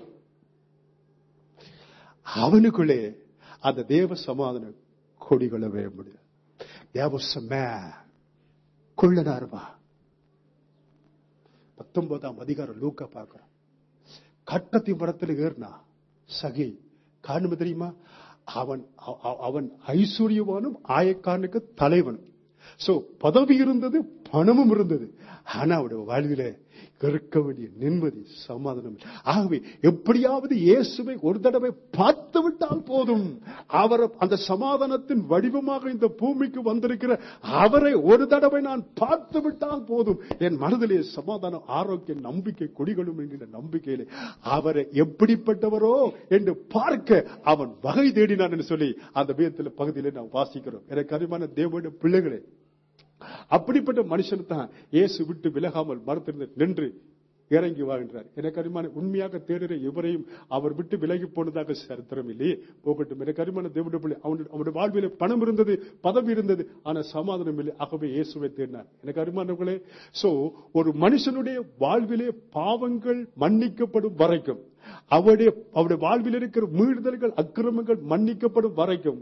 அவனுக்குள்ளே அந்த தேவ சமாதானம் கொடிகொள்ளவே முடியாது தேவசமே கொள்ளனாருவா பத்தொன்பதாம் அதிகாரம் லூக்கா பார்க்கிறோம் கட்டத்தின் மரத்தில் ஏறினா சகி காரணம் தெரியுமா அவன் அவ- அவ- அவன் ஐஸ்வர்யவானும் ஆயக்காரனுக்கு தலைவன் சோ பதவி இருந்தது பணமும் இருந்தது ஆனா அவருடைய வாழ்வில இருக்க வேண்டிய நிம்மதி சமாதானம் இல்லை. ஆகவே எப்படியாவது இயேசுவை ஒரு தடவை பார்த்து விட்டால் போதும் அவர் அந்த சமாதானத்தின் வடிவமாக இந்த பூமிக்கு வந்திருக்கிற அவரை ஒரு தடவை நான் பார்த்து விட்டால் போதும் என் மனதிலே சமாதானம் ஆரோக்கிய நம்பிக்கை குடிகளும் என்கிற நம்பிக்கையிலே அவரை எப்படிப்பட்டவரோ என்று பார்க்க அவன் வகை தேடினான் என்று சொல்லி அந்த வேதத்தில் பகுதியிலே நாம் வாசிக்கிறோம் எனக்கு அறிமான தேவனுடைய பிள்ளைகளே அப்படிப்பட்ட மனுஷன் தான் இயேசு விட்டு விலகாமல் மரத்திலிருந்து நின்று இறங்கி வாழ்கிறார் எனக்கு அருமான உண்மையாக தேடுகிற எவரையும் அவர் விட்டு விலகி போனதாக சரித்திரம் இல்லையே போகட்டும் எனக்கு அருமான தேவனுடைய பிள்ளை அவனுடைய அவனுடைய வாழ்வில பணம் இருந்தது பதவி இருந்தது ஆனா சமாதானம் இல்லை ஆகவே இயேசுவை தேடினார் எனக்கு அருமானவர்களே சோ ஒரு மனுஷனுடைய வாழ்விலே பாவங்கள் மன்னிக்கப்படும் வரைக்கும் அவருடைய அவருடைய வாழ்வில் இருக்கிற மீறுதல்கள் அக்கிரமங்கள் மன்னிக்கப்படும் வரைக்கும்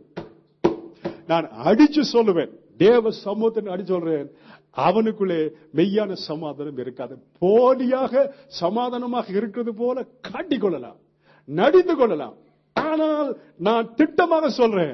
நான் அடிச்சு சொல்லுவேன் தேவ சமூகத்தை அடிச்சு சொல்றேன் அவனுக்குள்ளே மெய்யான சமாதானம் இருக்காது போலியாக சமாதானமாக இருக்கிறது போல காட்டிக்கொள்ளலாம் நடித்து கொள்ளலாம் ஆனால் நான் திட்டமாக சொல்றேன்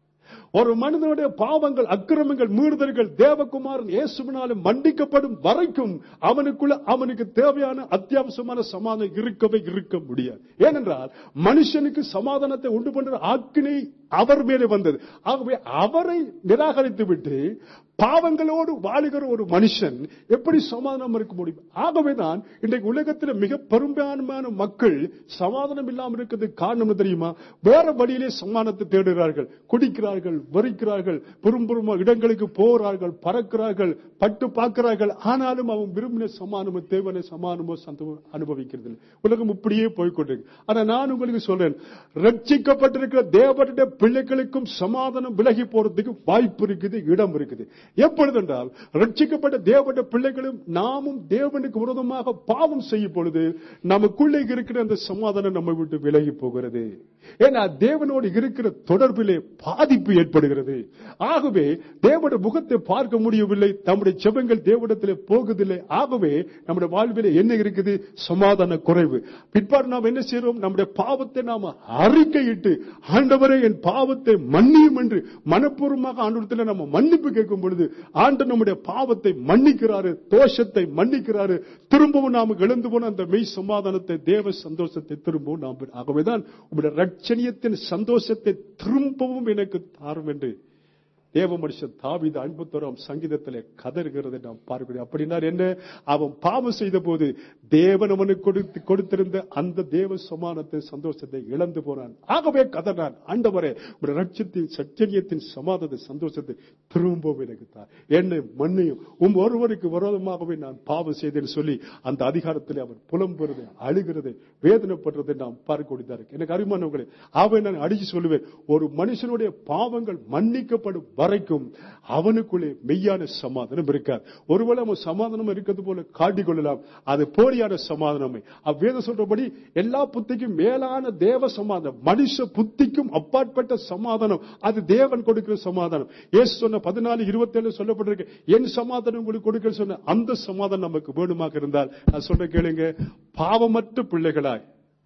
ஒரு மனிதனுடைய பாவங்கள் அக்கிரமங்கள் மீறுதல்கள் தேவகுமாரன் இயேசுவினாலும் மன்னிக்கப்படும் வரைக்கும் அவனுக்குள்ள அவனுக்கு தேவையான அத்தியாவசியமான சமாதானம் இருக்கவே இருக்க முடியாது ஏனென்றால் மனுஷனுக்கு சமாதானத்தை உண்டு பண்ற ஆக்கினை அவர் மேலே வந்தது ஆகவே அவரை நிராகரித்து விட்டு பாவங்களோடு வாழுகிற ஒரு மனுஷன் எப்படி சமாதானம் இருக்க முடியும் ஆகவேதான் இன்றைக்கு உலகத்தில் மிக பெரும்பான்மையான மக்கள் சமாதானம் இல்லாமல் இருக்கிறது காரணம் என்ன தெரியுமா வேற வழியிலே சமாதானத்தை தேடுகிறார்கள் குடிக்கிறார்கள் வரிக்கிறார்கள் பெரும்பெரும் இடங்களுக்கு போகிறார்கள் பறக்கிறார்கள் பட்டு பார்க்கிறார்கள் ஆனாலும் அவன் விரும்பின சமானமோ தேவனை சமானமோ சந்தோஷம் அனுபவிக்கிறது இல்லை. உலகம் இப்படியே போய்கொண்டிருக்கு ஆனா நான் உங்களுக்கு சொல்றேன் ரட்சிக்கப்பட்டிருக்கிற தேவனுடைய பிள்ளைகளுக்கும் சமாதானம் விலகி போறதுக்கு வாய்ப்பு இருக்குது இடம் இருக்குது எப்பொழுது என்றால் ரட்சிக்கப்பட்ட தேவனுடைய பிள்ளைகளும் நாமும் தேவனுக்கு விரோதமாக பாவம் செய்யும் பொழுது நமக்குள்ளே இருக்கிற அந்த சமாதானம் நம்ம விட்டு விலகி போகிறது ஏன்னா தேவனோடு இருக்கிற தொடர்பிலே பாதிப்பு ஏற்படுகிறது ஆகவே தேவனுடைய முகத்தை பார்க்க முடியவில்லை நம்முடைய செபங்கள் தேவனிடத்திலே போகுதில்லை ஆகவே நம்முடைய வாழ்விலே என்ன இருக்குது சமாதான குறைவு பிற்பாடு நாம் என்ன செய்றோம் நம்முடைய பாவத்தை நாம் அறிக்கையிட்டு ஆண்டவரே என் பாவத்தை மன்னியும் என்று மனப்பூர்வமாக ஆண்டவரத்தில் நம்ம மன்னிப்பு கேட்கும் பொழுது ஆண்டு நம்முடைய பாவத்தை மன்னிக்கிறாரு தோஷத்தை மன்னிக்கிறாரு திரும்பவும் நாம் எழுந்து போன அந்த மெய் சமாதானத்தை தேவ சந்தோஷத்தை திரும்பவும் நாம் பெற- ஆகவேதான் உங்களுடைய ரட்சணியத்தின் சந்தோஷத்தை திரும்பவும் எனக்கு தாரும் என்று தேவ மனுஷன் தாவித ஐம்பத்தோராம் சங்கீதத்திலே கதறுகிறதை நாம் பார்க்கிறோம் அப்படின்னா என்ன அவன் பாவம் செய்த போது தேவன் அவனுக்கு கொடுத்து கொடுத்திருந்த அந்த தேவ சமானத்தை சந்தோஷத்தை இழந்து போனான் ஆகவே கதறான் ஆண்டவரே உடைய ரட்சத்தின் சச்சரியத்தின் சமாதத்தை சந்தோஷத்தை திரும்பவும் எனக்கு தான் என்னை மண்ணையும் உம் ஒருவருக்கு விரோதமாகவே நான் பாவம் செய்தேன்னு சொல்லி அந்த அதிகாரத்தில் அவர் புலம்புறதை அழுகிறதை வேதனைப்படுறதை நாம் பார்க்க இருக்கு எனக்கு அருமானவர்களே ஆகவே நான் அடிச்சு சொல்லுவேன் ஒரு மனுஷனுடைய பாவங்கள் மன்னிக்கப்படும் வரைக்கும் அவனுக்குள்ளே மெய்யான சமாதானம் இருக்காது ஒருவேளை அவன் சமாதானம் இருக்கிறது போல காட்டிக்கொள்ளலாம் அது போலியான சமாதானமே அவ்வேதம் சொல்றபடி எல்லா புத்திக்கும் மேலான தேவ சமாதானம் மனுஷ புத்திக்கும் அப்பாற்பட்ட சமாதானம் அது தேவன் கொடுக்கிற சமாதானம் இயேசு சொன்ன பதினாலு இருபத்தி ஏழு சொல்லப்பட்டிருக்கு என் சமாதானம் உங்களுக்கு கொடுக்கிற சொன்ன அந்த சமாதானம் நமக்கு வேணுமாக இருந்தால் நான் சொல்ற கேளுங்க பாவமற்ற பிள்ளைகளாய்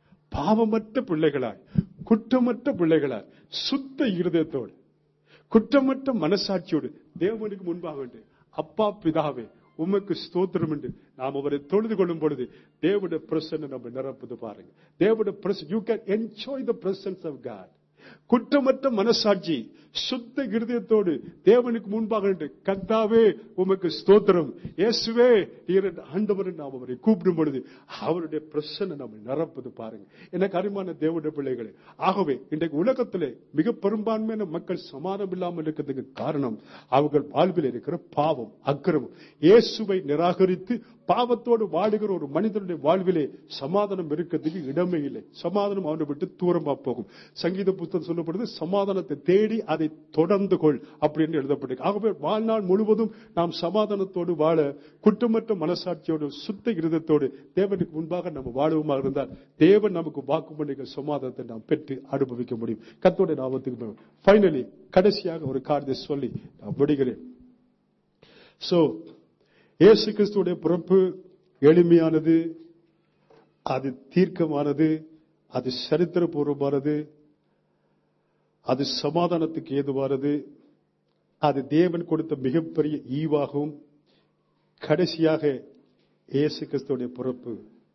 பாவமற்ற பிள்ளைகளாய் குற்றமற்ற பிள்ளைகளாய் சுத்த இருதயத்தோடு குற்றமற்ற மனசாட்சியோடு தேவனுக்கு முன்பாக வேண்டும் அப்பா பிதாவே உமக்கு ஸ்தோத்திரம் என்று நாம் அவரை தொழுது கொள்ளும் பொழுது தேவனுடைய பிரசன்ன நம்ம நிரப்புது பாருங்க தேவனுடைய presence you can enjoy the presence of God குற்றமற்ற மனசாட்சி சுத்த இருதயத்தோடு தேவனுக்கு முன்பாக நின்று, கர்த்தாவே உமக்கு ஸ்தோத்திரம் இயேசுவே நீர் என்ற ஆண்டவர் நாம் அவரை கூப்பிடும் பொழுது அவருடைய பிரசன்ன நம்ம நிரப்புது பாருங்க எனக்கு அருமான தேவனுடைய பிள்ளைகளே ஆகவே இன்றைக்கு உலகத்திலே மிக பெரும்பான்மையான மக்கள் சமாதானம் இல்லாமல் இருக்கிறதுக்கு காரணம் அவர்கள் வாழ்வில் இருக்கிற பாவம் அக்கிரமம் இயேசுவை நிராகரித்து பாவத்தோடு வாழுகிற ஒரு மனிதனுடைய வாழ்விலே சமாதானம் இருக்கிறதுக்கு இடமே இல்லை சமாதானம் அவனை விட்டு தூரமா போகும் சங்கீத புத்தகம் சொல்லப்படுது சமாதானத்தை தேடி அதை தொடர்ந்து கொள் அப்படின்னு எழுதப்பட்டிருக்கு ஆகவே வாழ்நாள் முழுவதும் நாம் சமாதானத்தோடு வாழ குற்றமற்ற மனசாட்சியோடு சுத்த இருதத்தோடு தேவனுக்கு முன்பாக நம்ம வாழுவமாக இருந்தால் தேவன் நமக்கு வாக்கு பண்ணிக்க சமாதானத்தை நாம் பெற்று அனுபவிக்க முடியும் கத்தோட நாமத்துக்கு ஃபைனலி கடைசியாக ஒரு காரியத்தை சொல்லி நான் விடுகிறேன் சோ இயேசு கிறிஸ்துடைய பிறப்பு எளிமையானது அது தீர்க்கமானது அது சரித்திரபூர்வமானது அது சமாதானத்துக்கு ஏதுவானது அது தேவன் கொடுத்த மிகப்பெரிய ஈவாகவும் கடைசியாக இயேசு கிறிஸ்துடைய பிறப்பு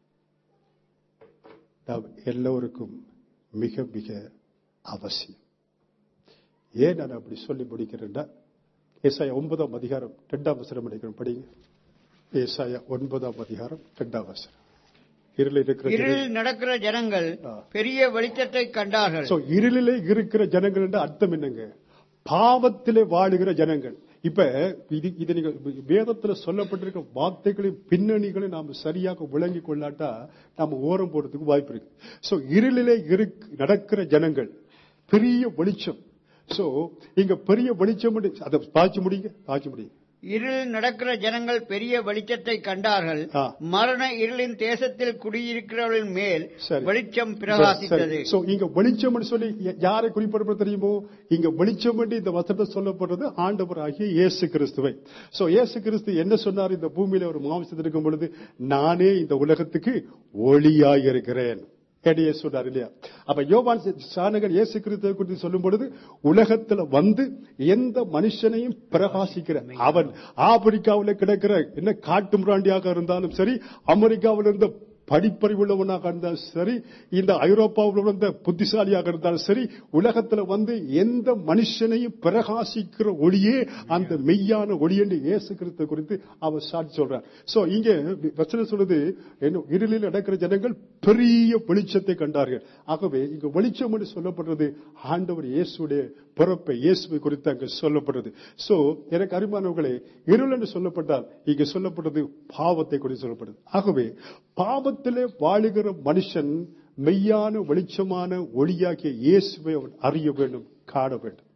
நாம் எல்லோருக்கும் மிக மிக அவசியம் ஏன் நான் அப்படி சொல்லி முடிக்கிறேன்னா ஏசாயா ஒன்பதாம் அதிகாரம் இரண்டாம் வசனம் நினைக்கிறேன் படிங்க ஏசாயா ஒன்பதாம் அதிகாரம் இரண்டாம் வசனம் இருளில் இருக்கிற ஜனங்கள் இருளில் நடக்கிற ஜனங்கள் ஆ. பெரிய வெளிச்சத்தை கண்டார்கள் So, இருளிலே இருக்கிற ஜனங்கள் என்ற அர்த்தம் என்னங்க பாவத்திலே வாழுகிற ஜனங்கள் இப்ப இது இது நீங்க வேதத்துல சொல்லப்பட்டிருக்க வார்த்தைகளின் பின்னணிகளை நாம சரியாக விளங்கி கொள்ளாட்டா நாம ஓரம் போடுறதுக்கு வாய்ப்பு இருக்கு சோ இருளிலே இருக்- நடக்கிற ஜனங்கள் பெரிய வெளிச்சம் சோ இங்க பெரிய வெளிச்சம் அதை பாய்ச்ச முடியுங்க பாய்ச்ச முடியும் இருளில் நடக்கிற ஜனங்கள் பெரிய வெளிச்சத்தை கண்டார்கள் ஆ. மரண இருளின் தேசத்தில் குடியிருக்கிறவர்களின் மேல் சரி. வெளிச்சம் பிரகாசித்தது சோ இங்க வெளிச்சம் சொல்லி ய- யாரை குறிப்பிடப்பட தெரியுமோ இங்க வெளிச்சம் என்று இந்த வசனத்தை சொல்லப்படுறது ஆண்டவராகிய இயேசு கிறிஸ்துவை சோ இயேசு கிறிஸ்து என்ன சொன்னார் இந்த பூமியில ஒரு மாம்சத்தில் இருக்கும் பொழுது நானே இந்த உலகத்துக்கு ஒளியாய் இருக்கிறேன் என்று இயேசு சொன்னார் இல்லையா அப்ப யோவான் சானகன் இயேசு கிறிஸ்துவை குறித்து சொல்லும் பொழுது உலகத்துல வந்து எந்த மனுஷனையும் பிரகாசிக்கிற அவன் ஆப்பிரிக்காவில் கிடக்கிற என்ன காட்டு மிராண்டியாக இருந்தாலும் சரி அமெரிக்காவில் இருந்த படிப்பறிவுள்ளவனாக இருந்தாலும் சரி இந்த ஐரோப்பாவில் இருந்த புத்திசாலியாக இருந்தாலும் சரி உலகத்துல வந்து எந்த மனுஷனையும் பிரகாசிக்கிற ஒளியே அந்த மெய்யான ஒளி என்று இயேசு கிறிஸ்து குறித்து அவர் சாட்சி சொல்றார் சோ இங்க வசனம் சொல்றது என்ன இருளில் நடக்கிற ஜனங்கள் பெரிய வெளிச்சத்தை கண்டார்கள் ஆகவே இங்க வெளிச்சம் என்று சொல்லப்படுறது ஆண்டவர் இயேசுடைய பிறப்பை இயேசுவை குறித்து அங்க சொல்லப்படுறது சோ எனக்கு அருமானவர்களே இருள் என்று சொல்லப்பட்டால் இங்க சொல்லப்படுறது பாவத்தை குறித்து சொல்லப்படுது ஆகவே பாவத்திலே வாழுகிற மனுஷன் மெய்யான வெளிச்சமான ஒளியாகிய இயேசுவை அவன் அறிய வேண்டும் காண வேண்டும்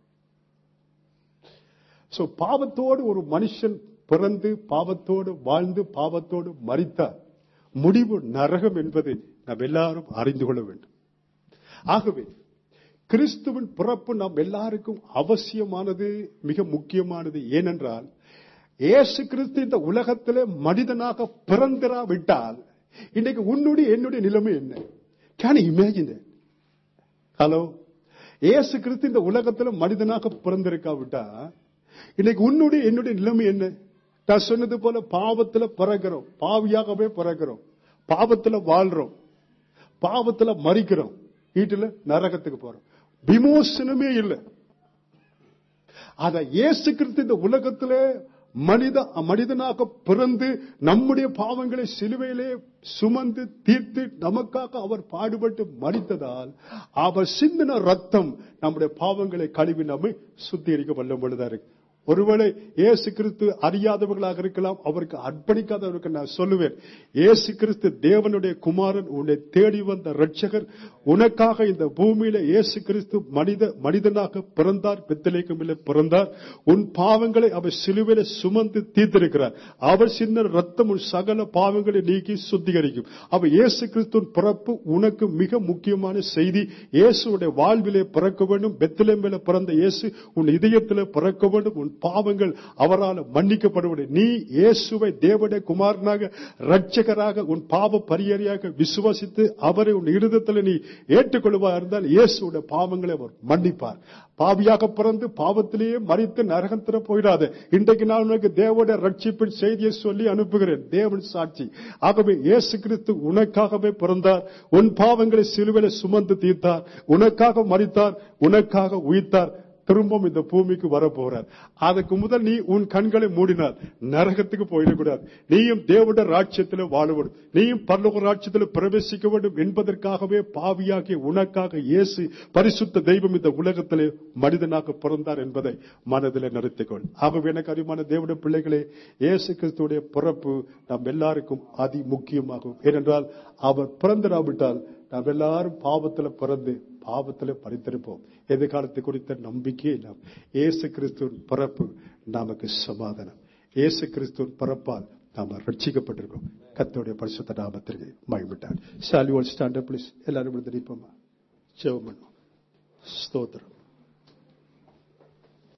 சோ பாவத்தோடு ஒரு மனுஷன் பிறந்து பாவத்தோடு வாழ்ந்து பாவத்தோடு மரித்தார் முடிவு நரகம் என்பதை நாம் எல்லாரும் அறிந்து கொள்ள வேண்டும் ஆகவே கிறிஸ்துவின் பிறப்பு நாம் எல்லாருக்கும் அவசியமானது மிக முக்கியமானது ஏனென்றால் இயேசு கிறிஸ்து இந்த உலகத்திலே மனிதனாக பிறந்திராவிட்டால் இன்னைக்கு உன்னுடைய என்னுடைய நிலைமை என்ன கேன் இமேஜின் ஹலோ இயேசு கிறிஸ்து இந்த உலகத்துல மனிதனாக பிறந்திருக்காவிட்டா இன்னைக்கு உன்னுடைய என்னுடைய நிலைமை என்ன நான் சொன்னது போல பாவத்துல பிறக்கிறோம் பாவியாகவே பிறக்கிறோம் பாவத்துல வாழ்றோம் பாவத்துல மறிக்கிறோம் வீட்டுல நரகத்துக்கு போறோம் விமோசனமே இல்லை அத இயேசு கிறிஸ்து இந்த உலகத்துல மனித மனிதனாக பிறந்து நம்முடைய பாவங்களை சிலுவையிலே சுமந்து தீர்த்து நமக்காக அவர் பாடுபட்டு மறித்ததால் அவர் சிந்தின ரத்தம் நம்முடைய பாவங்களை கழுவி நம்மை சுத்திகரிக்க வல்ல பொழுதா இருக்கு ஒருவேளை இயேசு கிறிஸ்து அறியாதவர்களாக இருக்கலாம் அவருக்கு அர்ப்பணிக்காதவருக்கு நான் சொல்லுவேன் இயேசு கிறிஸ்து தேவனுடைய குமாரன் உன்னை தேடி வந்த ரட்சகர் உனக்காக இந்த பூமியில இயேசு கிறிஸ்து மனித மனிதனாக பிறந்தார் பித்தளைக்கும் இல்லை பிறந்தார் உன் பாவங்களை அவர் சிலுவையில சுமந்து தீர்த்திருக்கிறார் அவர் சின்ன ரத்தம் உன் சகல பாவங்களை நீக்கி சுத்திகரிக்கும் அப்ப இயேசு கிறிஸ்துவின் பிறப்பு உனக்கு மிக முக்கியமான செய்தி இயேசுடைய வாழ்விலே பிறக்க வேண்டும் பெத்திலேமில பிறந்த இயேசு உன் இதயத்திலே பிறக்க வேண்டும் உன் பாவங்கள் அவரால் மன்னிக்கப்பட வேண்டும் நீ இயேசுவை தேவனுடைய குமாரனாக ரட்சகராக உன் பாவ பரிகாரியாக விசுவாசித்து அவரை உன் இருதத்தில் நீ ஏற்றுக்கொள்வா இருந்தால் இயேசுடைய பாவங்களை அவர் மன்னிப்பார் பாவியாக பிறந்து பாவத்திலேயே மறித்து நரகத்திர போயிடாது இன்றைக்கு நான் உனக்கு தேவனுடைய ரட்சிப்பின் செய்தியை சொல்லி அனுப்புகிறேன் தேவன் சாட்சி ஆகவே இயேசு கிறிஸ்து உனக்காகவே பிறந்தார் உன் பாவங்களை சிலுவையில சுமந்து தீர்த்தார் உனக்காக மறித்தார் உனக்காக உயிர்த்தார் திரும்பவும் இந்த பூமிக்கு வரப்போறார் அதுக்கு முதல் நீ உன் கண்களை மூடினார் நரகத்துக்கு போயிடக்கூடாது நீயும் தேவட ராட்சியத்தில் வாழ வேண்டும் நீயும் பரலோக ராட்சியத்தில் பிரவேசிக்க வேண்டும் என்பதற்காகவே பாவியாகிய உனக்காக இயேசு பரிசுத்த தெய்வம் இந்த உலகத்திலே மனிதனாக பிறந்தார் என்பதை மனதில் நிறுத்திக்கொள் ஆகவே எனக்கு அறிமான தேவட பிள்ளைகளே இயேசு கிறிஸ்துடைய பிறப்பு நம் எல்லாருக்கும் அதி முக்கியமாகும் ஏனென்றால் அவர் பிறந்திராவிட்டால் நாம் எல்லாரும் பாவத்தில் பிறந்து பாவத்தில் பறித்திருப்போம் எதிர்காலத்தை குறித்த நம்பிக்கையே நாம் இயேசு கிறிஸ்துவின் பிறப்பு நமக்கு சமாதானம் இயேசு கிறிஸ்துவின் பிறப்பால் நாம் ரட்சிக்கப்பட்டிருக்கோம் கத்தோடைய பரிசுத்த நாமத்திற்கு மகிழ்விட்டார் சாலி ஒன் ஸ்டாண்டப் பிளீஸ் எல்லாரும் எழுந்திருப்போமா ஜெபம் பண்ணுவோம் ஸ்தோத்திரம்